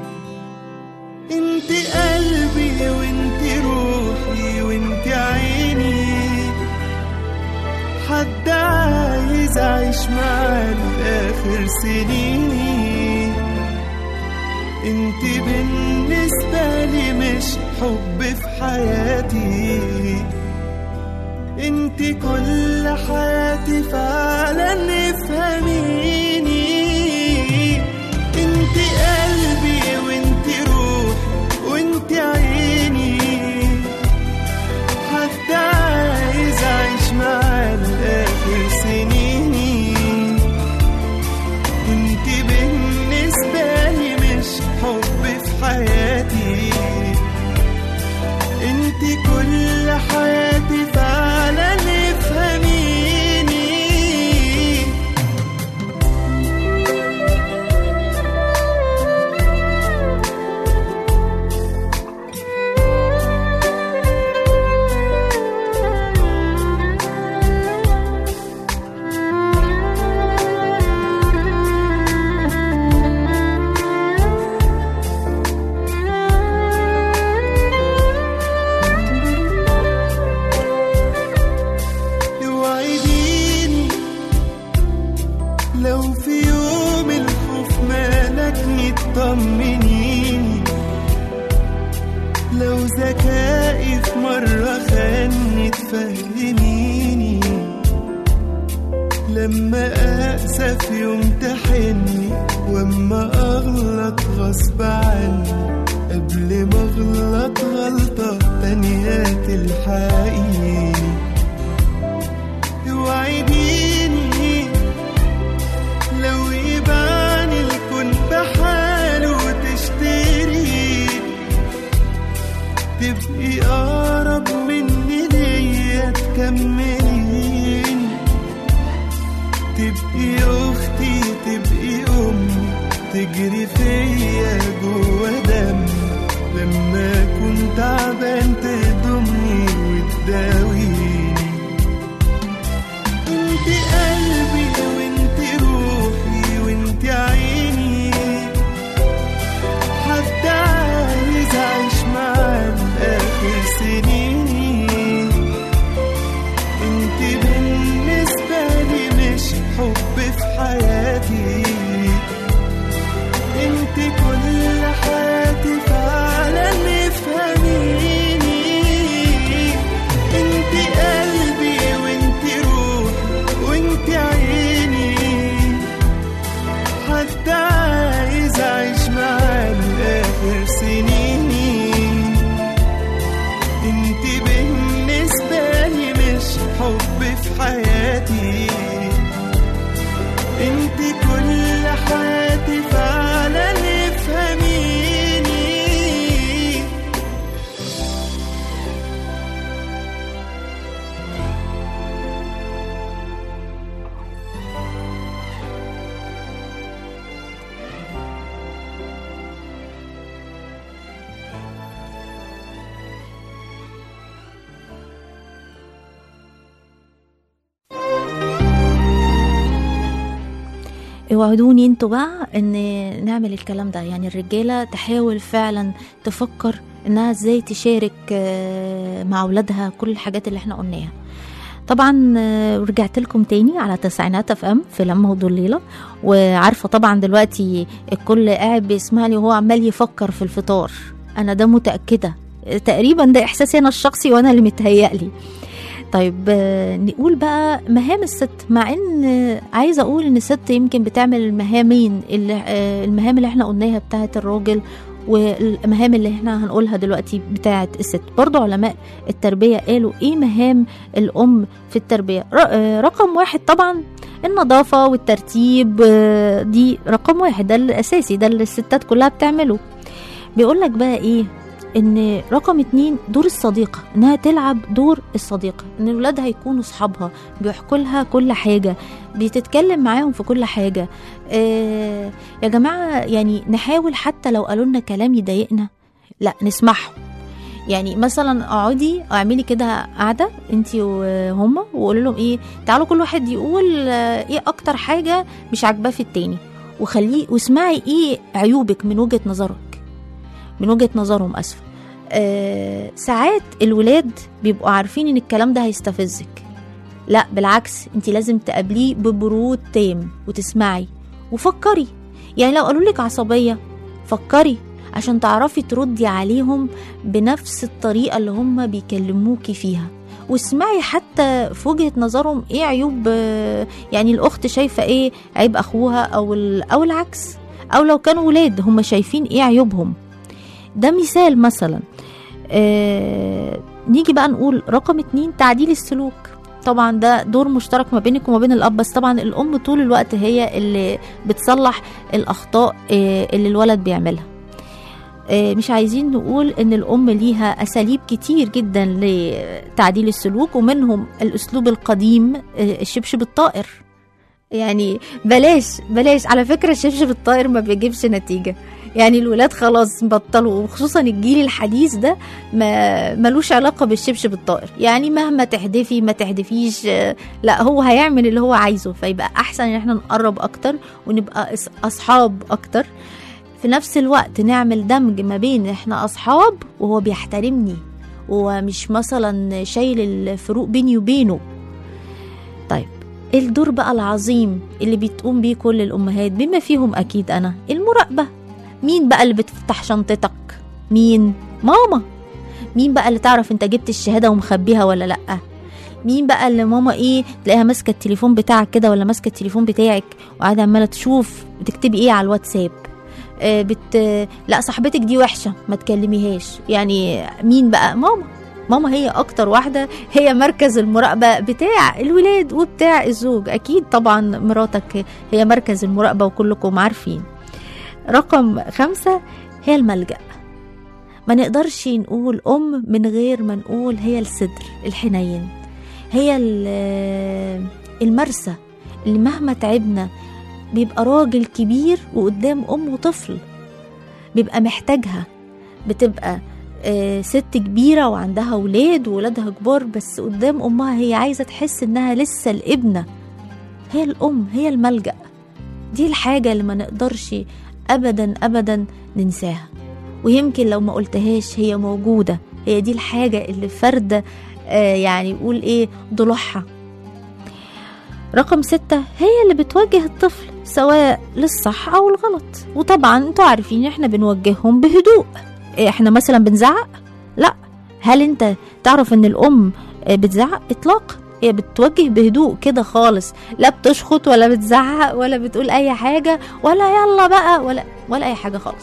انت قلبي وانت روحي وانت عيني حد عايز اعيش معاه لاخر سنيني انت بالنسبة لي مش حب في حياتي انت كل حياتي فعلا افهميني انت قلبي وانت روحي وانت عيني حتى عايز اعيش معاه لاخر سنيني انت بالنسبة لي مش حب في حياتي انت كل حياتي فعلا افهميني اوعديني لو في يوم الخوف مالكني تطمنيني لو ذكائي في مرة خاني تفهميني لما أقسى في يوم تحني واما أغلط غصب عني قبل ما أغلط غلطة تانية تلحقيني توعديني لو يبان الكون بحاله وتشتري تبقي أقرب مني ليا تكمليني تبقي أختي تبقي أمي تجري فيا جوا دمي لما أكون تعبان تضمني وتداويني انت قلبي وانت روحي وانت عيني حتى عايز اعيش معاه لاخر سنيني انت بالنسبة لي مش حب في حياتي انت كل حياتي فعلا افهميني انت قلبي وانت روحي وانت عيني حتى عايز اعيش معاه لاخر سنيني انت بالنسبة لي مش حب في حياتي انت كل حياتي فعلا افهميني اوعدوني انتوا بقى ان نعمل الكلام ده يعني الرجاله تحاول فعلا تفكر انها ازاي تشارك آه، مع اولادها كل الحاجات اللي احنا قلناها طبعا آه، رجعت لكم تاني على تسعينات اف ام في لما وضو الليله وعارفه طبعا دلوقتي الكل قاعد بيسمعني وهو عمال يفكر في الفطار انا ده متاكده تقريبا ده احساسي انا الشخصي وانا اللي متهيألي طيب آه، نقول بقى مهام الست مع ان آه، عايزه اقول ان الست يمكن بتعمل المهامين اللي آه، المهام اللي احنا قلناها بتاعه الراجل والمهام اللي احنا هنقولها دلوقتي بتاعه الست برضو علماء التربيه قالوا ايه مهام الام في التربيه ر- آه، رقم واحد طبعا النظافه والترتيب آه، دي رقم واحد ده الاساسي ده اللي الستات كلها بتعمله بيقول لك بقى ايه ان رقم اتنين دور الصديقة انها تلعب دور الصديقة ان الولاد هيكونوا صحابها بيحكوا لها كل حاجة بتتكلم معاهم في كل حاجة آه يا جماعة يعني نحاول حتى لو قالوا لنا كلام يضايقنا لا نسمعهم يعني مثلا اقعدي اعملي كده قاعده انتي وهما وقولوا لهم ايه تعالوا كل واحد يقول آه، ايه اكتر حاجه مش عاجباه في التاني وخليه واسمعي ايه عيوبك من وجهه نظرك من وجهه نظرهم اسفه آه ساعات الولاد بيبقوا عارفين ان الكلام ده هيستفزك لا بالعكس انت لازم تقابليه ببرود تام وتسمعي وفكري يعني لو قالوا لك عصبيه فكري عشان تعرفي تردي عليهم بنفس الطريقه اللي هم بيكلموكي فيها واسمعي حتى في وجهه نظرهم ايه عيوب آه، يعني الاخت شايفه ايه عيب اخوها او ال- او العكس او لو كانوا ولاد هم شايفين ايه عيوبهم ده مثال مثلا آه نيجي بقى نقول رقم اتنين تعديل السلوك طبعا ده دور مشترك ما بينك وما بين الاب بس طبعا الام طول الوقت هي اللي بتصلح الاخطاء آه اللي الولد بيعملها آه، مش عايزين نقول ان الام ليها اساليب كتير جدا لتعديل السلوك ومنهم الاسلوب القديم آه، الشبشب الطائر يعني بلاش بلاش على فكره الشبشب الطائر ما بيجيبش نتيجه يعني الولاد خلاص بطلوا وخصوصا الجيل الحديث ده ما ملوش علاقه بالشبشب الطائر يعني مهما تحدفي ما تحدفيش آه، لا هو هيعمل اللي هو عايزه فيبقى احسن ان احنا نقرب اكتر ونبقى أص- اصحاب اكتر في نفس الوقت نعمل دمج ما بين احنا اصحاب وهو بيحترمني ومش مثلا شايل الفروق بيني وبينه طيب إيه الدور بقى العظيم اللي بتقوم بيه كل الامهات بما فيهم اكيد انا المراقبه مين بقى اللي بتفتح شنطتك مين ماما مين بقى اللي تعرف انت جبت الشهاده ومخبيها ولا لا مين بقى اللي ماما ايه تلاقيها ماسكه التليفون بتاعك كده ولا ماسكه التليفون بتاعك وقاعده عماله تشوف بتكتبي ايه على الواتساب آه، بت لا صاحبتك دي وحشه ما تكلميهاش يعني مين بقى ماما ماما هي اكتر واحده هي مركز المراقبه بتاع الولاد وبتاع الزوج اكيد طبعا مراتك هي مركز المراقبه وكلكم عارفين رقم خمسة هي الملجأ ما نقدرش نقول أم من غير ما نقول هي الصدر الحنين هي ال- المرسى اللي مهما تعبنا بيبقى راجل كبير وقدام أم وطفل بيبقى محتاجها بتبقى آه، ست كبيرة وعندها ولاد وولادها كبار بس قدام أمها هي عايزة تحس إنها لسه الابنة هي الأم هي الملجأ دي الحاجة اللي ما نقدرش أبدا أبدا ننساها ويمكن لو ما قلتهاش هي موجودة هي دي الحاجة اللي فردة آه يعني يقول إيه ضلوعها رقم ستة هي اللي بتوجه الطفل سواء للصح أو الغلط وطبعا انتوا عارفين احنا بنوجههم بهدوء احنا مثلا بنزعق لا هل انت تعرف ان الأم آه، بتزعق إطلاقا هي بتوجه بهدوء كده خالص لا بتشخط ولا بتزعق ولا بتقول اي حاجه ولا يلا بقى ولا ولا اي حاجه خالص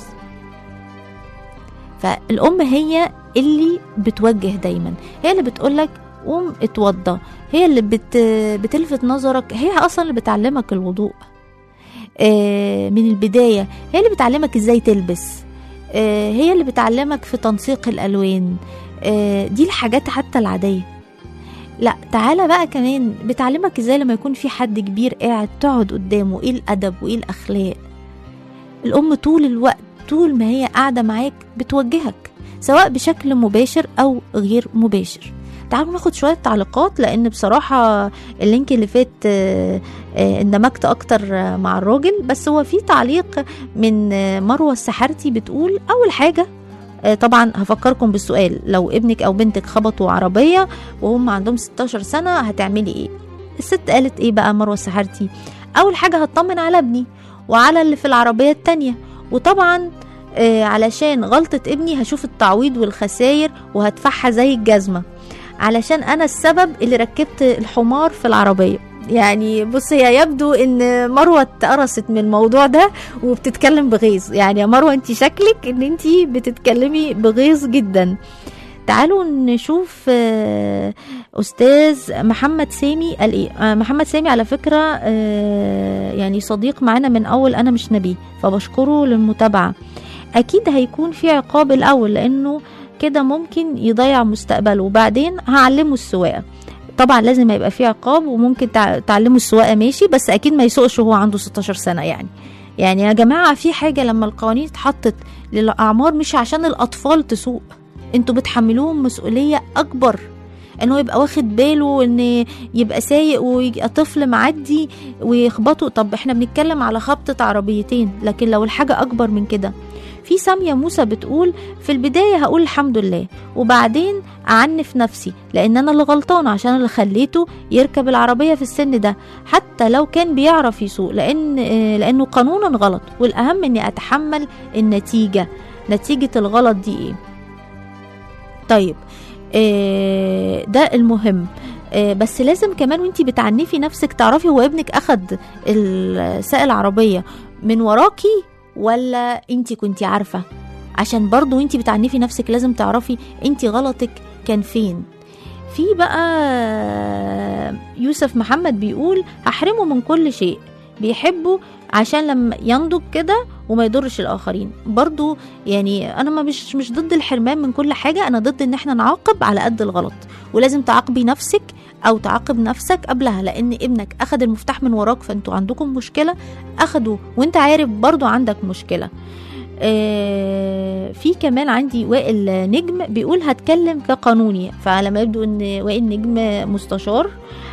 فالام هي اللي بتوجه دايما هي اللي بتقولك قوم اتوضى هي اللي بت بتلفت نظرك هي اصلا اللي بتعلمك الوضوء آه، من البدايه هي اللي بتعلمك ازاي تلبس آه، هي اللي بتعلمك في تنسيق الالوان آه، دي الحاجات حتى العاديه لا تعالى بقى كمان بتعلمك ازاي لما يكون في حد كبير قاعد تقعد قدامه ايه الادب وايه الاخلاق الام طول الوقت طول ما هي قاعده معاك بتوجهك سواء بشكل مباشر او غير مباشر تعالوا ناخد شويه تعليقات لان بصراحه اللينك اللي فات آه، آه، اندمجت اكتر آه، مع الراجل بس هو في تعليق من آه، مروه السحارتي بتقول اول حاجه آه، طبعا هفكركم بالسؤال لو ابنك او بنتك خبطوا عربيه وهم عندهم 16 سنه هتعملي ايه الست قالت ايه بقى مروه السحارتي اول حاجه هطمن على ابني وعلى اللي في العربيه التانية وطبعا آه علشان غلطة ابني هشوف التعويض والخساير وهدفعها زي الجزمة علشان انا السبب اللي ركبت الحمار في العربيه يعني بص هي يبدو ان مروه اتقرصت من الموضوع ده وبتتكلم بغيظ يعني يا مروه انت شكلك ان انت بتتكلمي بغيظ جدا تعالوا نشوف آه، استاذ محمد سامي قال ايه آه، محمد سامي على فكره آه، يعني صديق معانا من اول انا مش نبي فبشكره للمتابعه اكيد هيكون في عقاب الاول لانه كده ممكن يضيع مستقبله وبعدين هعلمه السواقه طبعا لازم يبقى في عقاب وممكن تع- تعلمه السواقه ماشي بس اكيد ما يسوقش وهو عنده 16 سنه يعني يعني يا جماعه في حاجه لما القوانين اتحطت للاعمار مش عشان الاطفال تسوق انتوا بتحملوهم مسؤوليه اكبر ان هو يبقى واخد باله ان يبقى سايق ويبقى طفل معدي ويخبطه طب احنا بنتكلم على خبطه عربيتين لكن لو الحاجه اكبر من كده في سامية موسى بتقول في البداية هقول الحمد لله وبعدين أعنف نفسي لأن أنا اللي غلطانة عشان اللي خليته يركب العربية في السن ده حتى لو كان بيعرف يسوق لأن آه، لأنه قانونا غلط والأهم إني أتحمل النتيجة نتيجة الغلط دي إيه طيب آه، ده المهم آه، بس لازم كمان وانتي بتعنفي نفسك تعرفي هو ابنك اخد ال- سائق العربيه من وراكي ولا انتي كنتي عارفه عشان برضو وانتي بتعنفي نفسك لازم تعرفي انتي غلطك كان فين في بقى يوسف محمد بيقول هحرمه من كل شيء بيحبه عشان لما ينضج كده وما يضرش الاخرين برضو يعني انا ما مش مش ضد الحرمان من كل حاجه انا ضد ان احنا نعاقب على قد الغلط ولازم تعاقبي نفسك او تعاقب نفسك قبلها لان ابنك اخد المفتاح من وراك فانتوا عندكم مشكله اخده وانت عارف برضو عندك مشكله آه، في كمان عندي وائل نجم بيقول هتكلم كقانوني فعلى ما يبدو ان وائل نجم مستشار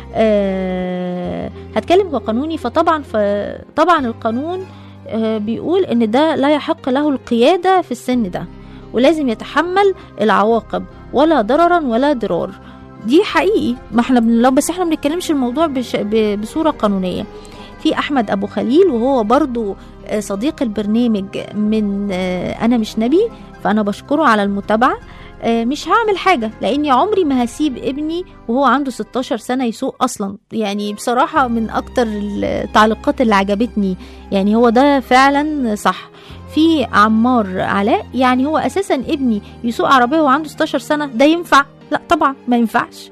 آه، هتكلم كقانوني فطبعا فطبعا القانون آه، بيقول ان ده لا يحق له القياده في السن ده ولازم يتحمل العواقب ولا ضررا ولا ضرار دي حقيقي ما احنا بن... بس احنا ما بنتكلمش الموضوع بش... ب... بصوره قانونيه في احمد ابو خليل وهو برضو آه، صديق البرنامج من آه، انا مش نبي فانا بشكره على المتابعه آه، مش هعمل حاجه لاني عمري ما هسيب ابني وهو عنده 16 سنه يسوق اصلا يعني بصراحه من اكتر التعليقات اللي عجبتني يعني هو ده فعلا صح في عمار علاء يعني هو اساسا ابني يسوق عربيه وهو عنده 16 سنه ده ينفع لا طبعا ما ينفعش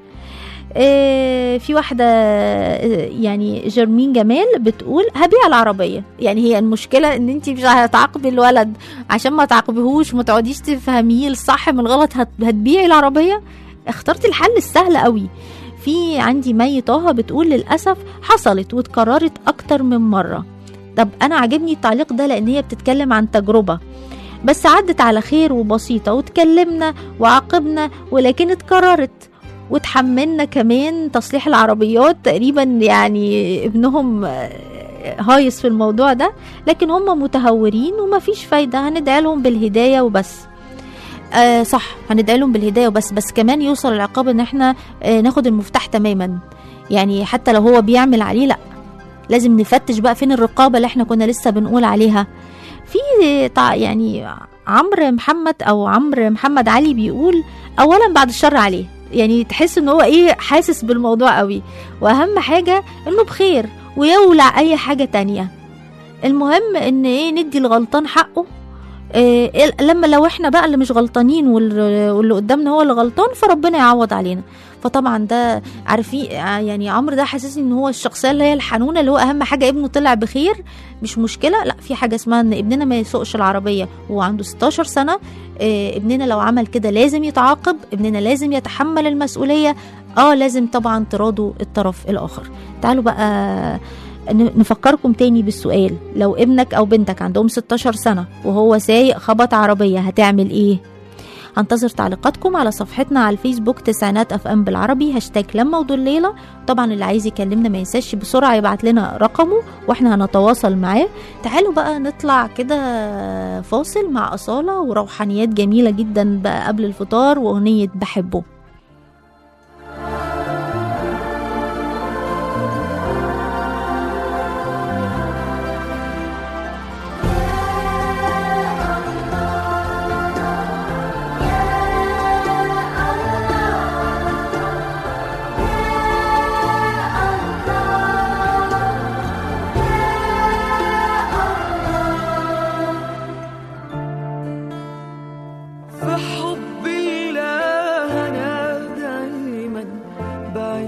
آه، في واحدة آه، يعني جرمين جمال بتقول هبيع العربية يعني هي المشكلة ان انت مش هتعاقبي الولد عشان ما تعاقبيهوش ما تقعديش تفهميه الصح من الغلط هت- هتبيعي العربية اخترتي الحل السهل قوي في عندي مي طه بتقول للأسف حصلت واتكررت أكتر من مرة طب أنا عاجبني التعليق ده لأن هي بتتكلم عن تجربة بس عدت على خير وبسيطة واتكلمنا وعاقبنا ولكن اتكررت وتحملنا كمان تصليح العربيات تقريبا يعني ابنهم آه، هايص في الموضوع ده لكن هم متهورين ومفيش فايدة هندعي لهم بالهداية وبس آه صح هندعي لهم بالهداية وبس بس كمان يوصل العقاب ان احنا آه ناخد المفتاح تماما يعني حتى لو هو بيعمل عليه لا لازم نفتش بقى فين الرقابة اللي احنا كنا لسه بنقول عليها في تع- يعني عمرو محمد او عمرو محمد علي بيقول اولا بعد الشر عليه يعني تحس ان هو ايه حاسس بالموضوع قوي واهم حاجة انه بخير ويولع اي حاجة تانية المهم ان ايه ندي الغلطان حقه إيه لما لو احنا بقى اللي مش غلطانين وال- واللي قدامنا هو اللي غلطان فربنا يعوض علينا فطبعا ده عارفين يعني عمرو ده حاسسني ان هو الشخصيه اللي هي الحنونه اللي هو اهم حاجه ابنه طلع بخير مش مشكله لا في حاجه اسمها ان ابننا ما يسوقش العربيه وهو عنده 16 سنه إيه ابننا لو عمل كده لازم يتعاقب ابننا لازم يتحمل المسؤوليه اه لازم طبعا تراضوا الطرف الاخر تعالوا بقى ن- نفكركم تاني بالسؤال لو ابنك او بنتك عندهم 16 سنه وهو سايق خبط عربيه هتعمل ايه هنتظر تعليقاتكم على صفحتنا على الفيسبوك تسعينات اف ام بالعربي هاشتاج لما ودول ليله طبعا اللي عايز يكلمنا ما ينساش بسرعه يبعت لنا رقمه واحنا هنتواصل معاه تعالوا بقى نطلع كده فاصل مع اصاله وروحانيات جميله جدا بقى قبل الفطار واغنيه بحبه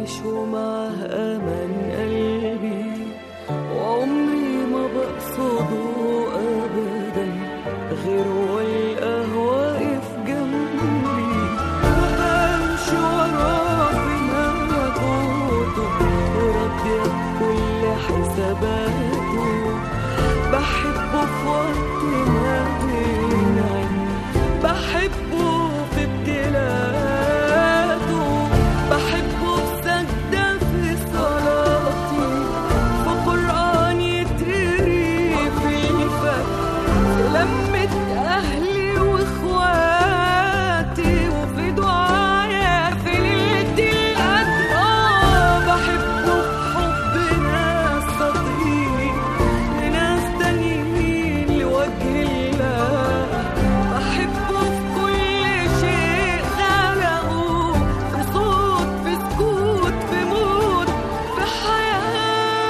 عايش ومعه أمان قلبي وعمري ما بقصده أبدا غير والقاه واقف جنبي وبمشي وراه في مجهوده وراضية بكل حساباته بحبه في وقت ما بينعم بحبه في ابتلاءاته بحبه في سجدة في صلاتي في قرآن يتقري في الفجر في لمة أهلي وإخواتي وفي دعايا في ليلة القدر آه بحبه في حب ناس صادقين لناس تانيين لوجه الله بحبه في كل شيء خلقه في صوت في سكوت في موت في حياة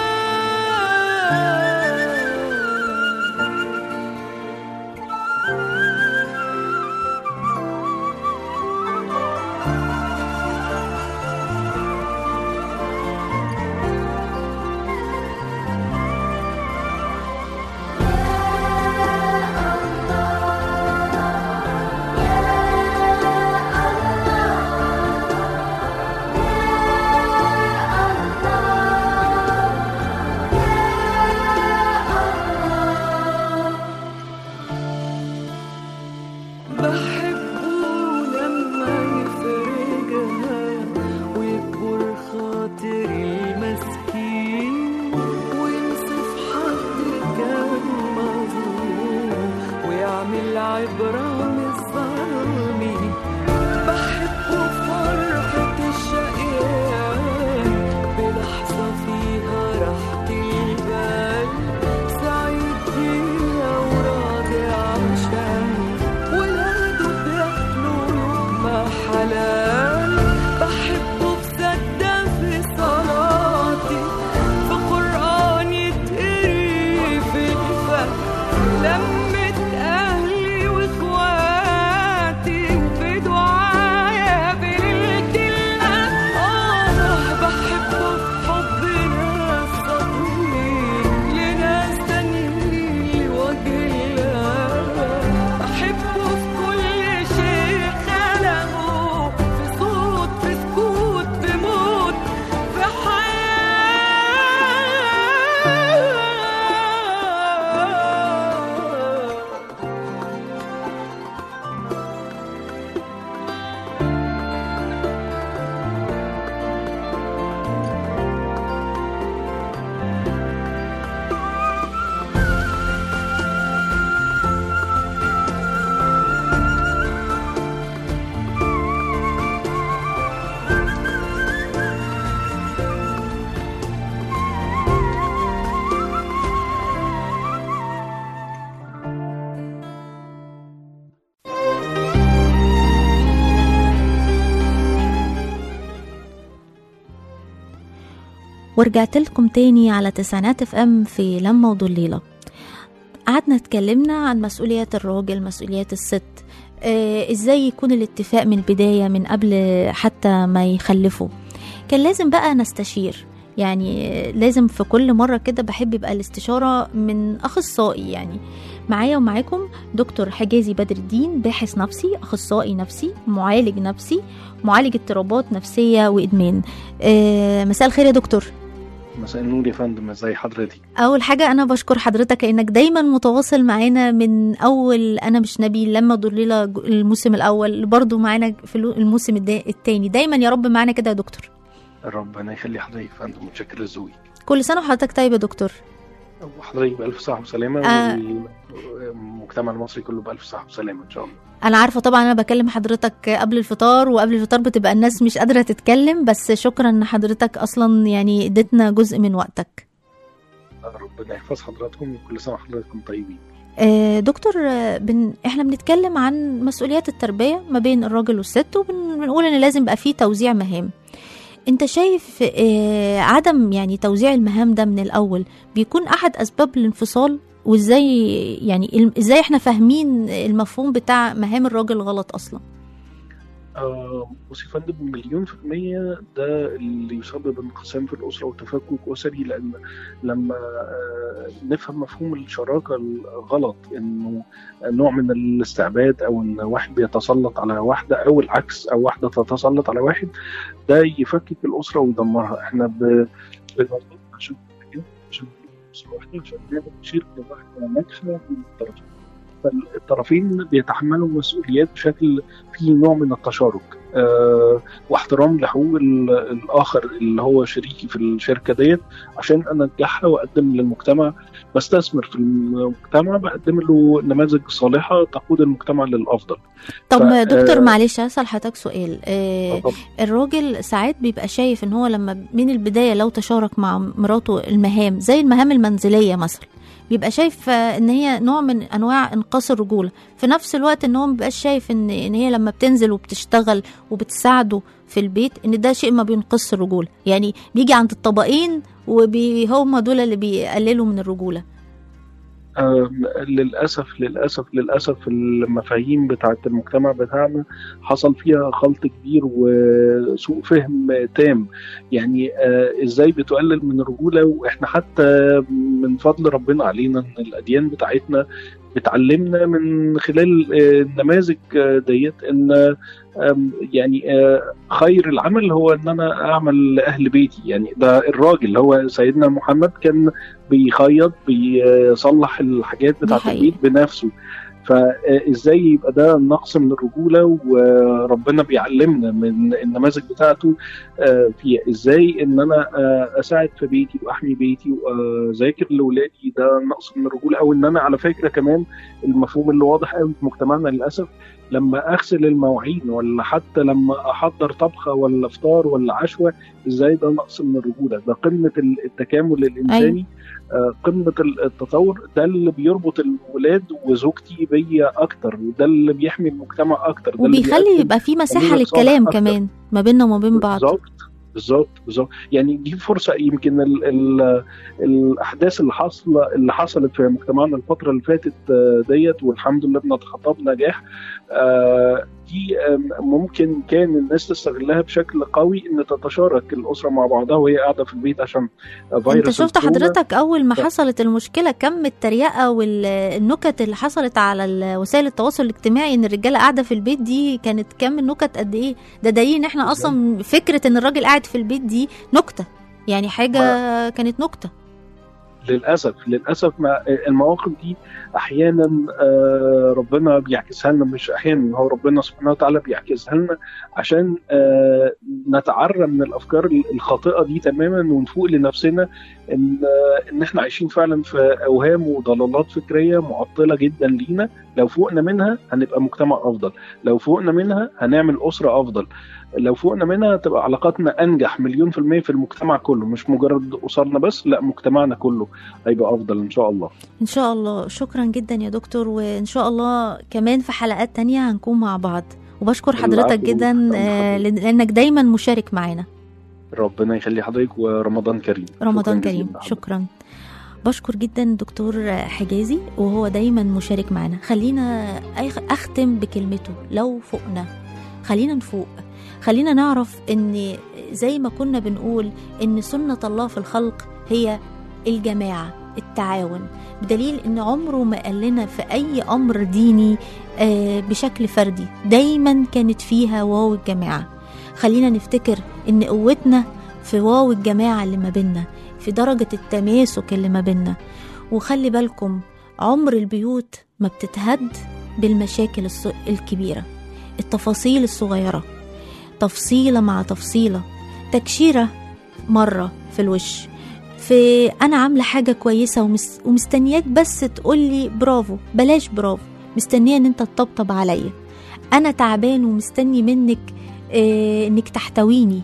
بحبه لما يفرجها ويكبر خاطري المسكين وينصف حد كان مظلوم ويعمل عبرة من الظلم بحبه فرحة الشقيان بلحظة فيها راحة البال سعيد فيها وراضي عشان ولاده بياكلوا لقمة حلال بحبه في سجدة في صلاتي في قرآن يتقري في الفجر لمة أهلي وإخواتي وفي دعايا بليلة القدر آه بحبه في حب ناس صادقين لناس تانيين لوجه الله بحبه في كل شيء خلقه في صوت في سكوت في موت في حياة ورجعت لكم تاني على تسعينات اف ام في لما وضليلة قعدنا اتكلمنا عن مسؤوليات الراجل مسؤوليات الست آه ازاي يكون الاتفاق من البداية من قبل حتى ما يخلفوا كان لازم بقى نستشير يعني آه، لازم في كل مرة كده بحب يبقى الاستشارة من أخصائي يعني معايا ومعاكم دكتور حجازي بدر الدين باحث نفسي أخصائي نفسي معالج نفسي معالج اضطرابات نفسية وإدمان آه مساء الخير يا دكتور مساء النور يا فندم ازي حضرتك اول حاجه انا بشكر حضرتك انك دايما متواصل معانا من اول انا مش نبي لما ضليلة الموسم الاول برضو معانا في الو- الموسم الدا- التاني دايما يا رب معانا كده يا دكتور ربنا يخلي حضرتك يا فندم متشكر لذوقي كل سنه وحضرتك طيب يا دكتور وحضرتك بألف صحة وسلامة آه. والمجتمع المصري كله بألف صحة وسلامة إن شاء الله انا عارفه طبعا انا بكلم حضرتك قبل الفطار وقبل الفطار بتبقى الناس مش قادره تتكلم بس شكرا ان حضرتك اصلا يعني اديتنا جزء من وقتك ربنا يحفظ حضراتكم وكل سنة وحضراتكم طيبين آه، دكتور آه، بن... احنا بنتكلم عن مسؤوليات التربية ما بين الراجل والست وبنقول ان لازم يبقى فيه توزيع مهام انت شايف آه، عدم يعني توزيع المهام ده من الاول بيكون احد اسباب الانفصال وازاي يعني الم- ازاي احنا فاهمين المفهوم بتاع مهام الراجل غلط اصلا آه، بصي يا فندم مليون في المية ده اللي يسبب انقسام في الأسرة وتفكك أسري لأن لما آه، نفهم مفهوم الشراكة الغلط إنه نوع من الاستعباد أو إن واحد بيتسلط على واحدة أو العكس أو واحدة تتسلط على واحد ده يفكك الأسرة ويدمرها إحنا ب- بنرتبط عشان عشان أسرة واحدة عشان نعمل شركة واحدة ناجحة من الطرفين فالطرفين بيتحملوا مسؤوليات بشكل فيه نوع من التشارك أه واحترام لحقوق ال- الاخر اللي هو شريكي في الشركه ديت عشان انا انجحها واقدم للمجتمع بستثمر في المجتمع بقدم له نماذج صالحه تقود المجتمع للافضل طب ف- دكتور آه، معلش هسأل حضرتك سؤال آه، طب الراجل ساعات بيبقى شايف ان هو لما من البدايه لو تشارك مع مراته المهام زي المهام المنزليه مثلا بيبقى شايف آه، ان هي نوع من انواع انقاص الرجوله في نفس الوقت ان هو مبيبقاش شايف ان ان هي لما بتنزل وبتشتغل وبتساعده في البيت ان ده شيء ما بينقص الرجوله يعني بيجي عند الطبقين وهم دول اللي بيقللوا من الرجوله آم، للأسف للأسف للأسف المفاهيم بتاعت المجتمع بتاعنا حصل فيها خلط كبير وسوء فهم تام يعني آه، ازاي بتقلل من الرجولة واحنا حتى من فضل ربنا علينا ان الأديان بتاعتنا بتعلمنا من خلال آه، النماذج آه، ديت ان آم، يعني آه، خير العمل هو ان انا اعمل لاهل بيتي يعني ده الراجل هو سيدنا محمد كان بيخيط بيصلح الحاجات بتاعت حقيقة. البيت بنفسه فازاي يبقى ده نقص من الرجوله وربنا بيعلمنا من النماذج بتاعته آه، فيها ازاي ان انا آه، اساعد في بيتي واحمي بيتي واذاكر لاولادي ده نقص من الرجوله او ان انا على فكره كمان المفهوم اللي واضح قوي في مجتمعنا للاسف لما اغسل المواعين ولا حتى لما احضر طبخه ولا فطار ولا عشوه ازاي ده نقص من الرجوله ده قمه التكامل الانساني آه، قمه التطور ده اللي بيربط الولاد وزوجتي بيا اكتر وده اللي بيحمي المجتمع اكتر ده اللي وبيخلي بيقدم يبقى في مساحه نموذج صالح للكلام أكتر. كمان ما بيننا وما بين بعض بالظبط بالظبط بالظبط يعني دي فرصه يمكن ال ال الاحداث اللي حاصله اللي حصلت في مجتمعنا الفتره اللي فاتت آه، ديت والحمد لله بنتخطى بنجاح آه، دي آم، ممكن كان الناس تستغلها بشكل قوي ان تتشارك الاسره مع بعضها وهي قاعده في البيت عشان فيروس انت شفت الكورونا. حضرتك اول ما ف- حصلت المشكله كم التريقه والنكت اللي حصلت على ال- وسائل التواصل الاجتماعي ان الرجاله قاعده في البيت دي كانت كم النكت قد ايه ده دليل ان احنا اصلا فكره ان الراجل قاعد في البيت دي نكته يعني حاجه كانت نكته للاسف للاسف ما المواقف دي احيانا آه، ربنا بيعكسها لنا مش احيانا هو ربنا سبحانه وتعالى بيعكسها لنا عشان آه، نتعرى من الافكار الخاطئه دي تماما ونفوق لنفسنا ان آه، ان احنا عايشين فعلا في اوهام وضلالات فكريه معطله جدا لينا لو فوقنا منها هنبقى مجتمع افضل لو فوقنا منها هنعمل اسره افضل لو فوقنا منها تبقى علاقاتنا انجح مليون في الميه في المجتمع كله مش مجرد اسرنا بس لا مجتمعنا كله هيبقى افضل ان شاء الله ان شاء الله شكرا جدا يا دكتور وان شاء الله كمان في حلقات تانية هنكون مع بعض وبشكر حضرتك العفو. جدا شكراً آه، حضرتك. لانك دايما مشارك معانا ربنا يخلي حضرتك ورمضان كريم رمضان شكراً كريم جزيلاً. شكرا بشكر جدا دكتور حجازي وهو دايما مشارك معنا خلينا أخ- اختم بكلمته لو فوقنا خلينا نفوق خلينا نعرف ان زي ما كنا بنقول ان سنة الله في الخلق هي الجماعة التعاون بدليل ان عمره ما قال لنا في اي امر ديني آه، بشكل فردي دايما كانت فيها واو الجماعة خلينا نفتكر ان قوتنا في واو الجماعة اللي ما بينا في درجة التماسك اللي ما بينا وخلي بالكم عمر البيوت ما بتتهد بالمشاكل الص- الكبيرة التفاصيل الصغيرة تفصيلة مع تفصيلة تكشيرة مرة في الوش في أنا عاملة حاجة كويسة ومس ومستنياك بس تقولي برافو بلاش برافو مستنية إن أنت تطبطب عليا أنا تعبان ومستني منك آه إنك تحتويني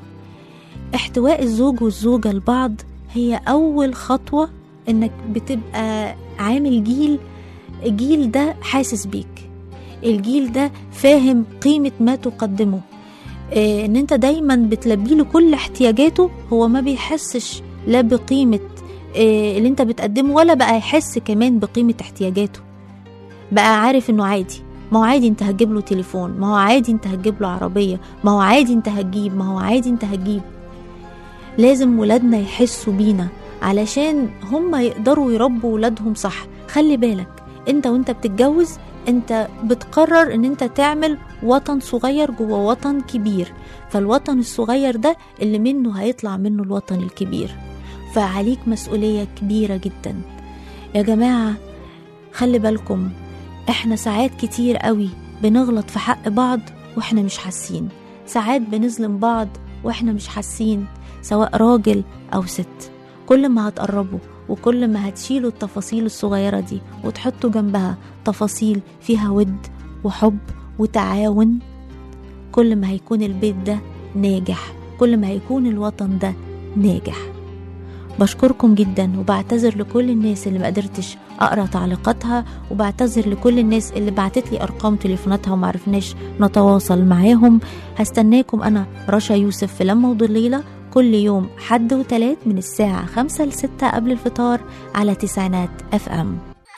احتواء الزوج والزوجة لبعض هي أول خطوة إنك بتبقى عامل جيل الجيل ده حاسس بيك الجيل ده فاهم قيمة ما تقدمه إيه ان انت دايما بتلبي له كل احتياجاته هو ما بيحسش لا بقيمة إيه اللي انت بتقدمه ولا بقى يحس كمان بقيمة احتياجاته بقى عارف انه عادي ما هو عادي انت هتجيب له تليفون ما هو عادي انت هتجيب له عربيه ما هو عادي انت هتجيب ما هو عادي انت هتجيب لازم ولادنا يحسوا بينا علشان هم يقدروا يربوا ولادهم صح خلي بالك انت وانت بتتجوز انت بتقرر ان انت تعمل وطن صغير جوه وطن كبير فالوطن الصغير ده اللي منه هيطلع منه الوطن الكبير فعليك مسؤولية كبيرة جدا يا جماعة خلي بالكم احنا ساعات كتير قوي بنغلط في حق بعض واحنا مش حاسين ساعات بنظلم بعض واحنا مش حاسين سواء راجل او ست كل ما هتقربوا وكل ما هتشيلوا التفاصيل الصغيرة دي وتحطوا جنبها تفاصيل فيها ود وحب وتعاون كل ما هيكون البيت ده ناجح كل ما هيكون الوطن ده ناجح بشكركم جدا وبعتذر لكل الناس اللي ما قدرتش اقرا تعليقاتها وبعتذر لكل الناس اللي بعتت لي ارقام تليفوناتها وما عرفناش نتواصل معاهم هستناكم انا رشا يوسف في لما وضليله كل يوم حد وتلات من الساعة خمسة لستة قبل الفطار على تسعينات اف ام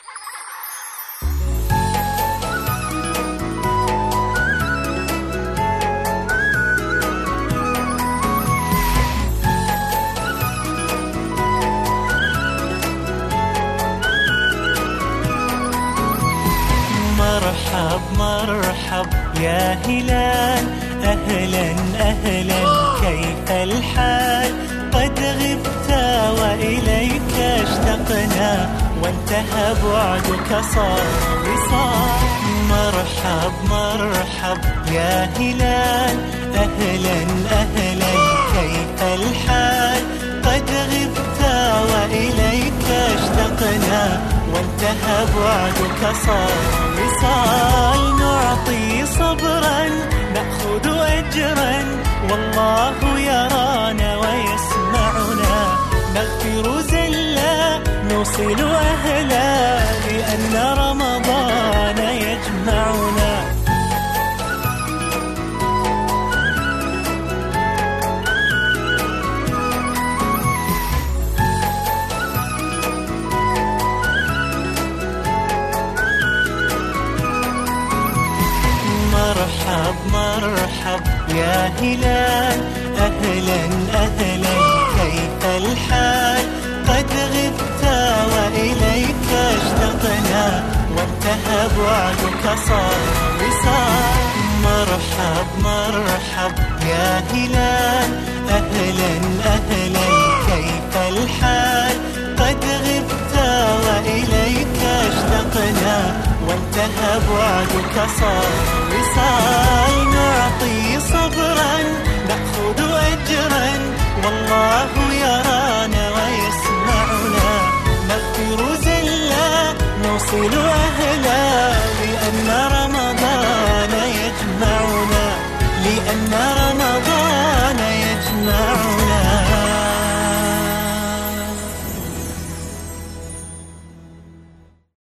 مرحب مرحب يا هلال أهلا أهلا كيف الحال قد غبت وإليك اشتقنا وانتهى بعدك صار وصال مرحب مرحب يا هلال أهلا أهلا كيف الحال قد غبت وإليك اشتقنا وانتهى بعدك صار وصال نعطي صبرا نأخذ أجرا والله يرانا ويسمعنا نغفر زلا نوصل أهلا لأن رمضان يجمعنا مرحب مرحب يا هلال أهلا أهلا كيف الحال قد غبت وإليك اشتقنا وانتهى بعدك صار وصال مرحب مرحب يا هلال أهلا أهلا كيف الحال قد غبت وإليك اشتقنا وانتهى بعدك صار وصال نعطي صبرا نأخذ أجرا والله يرانا ويسمعنا نغفر زلا نوصل أهلا لأن رمضان يجمعنا لأن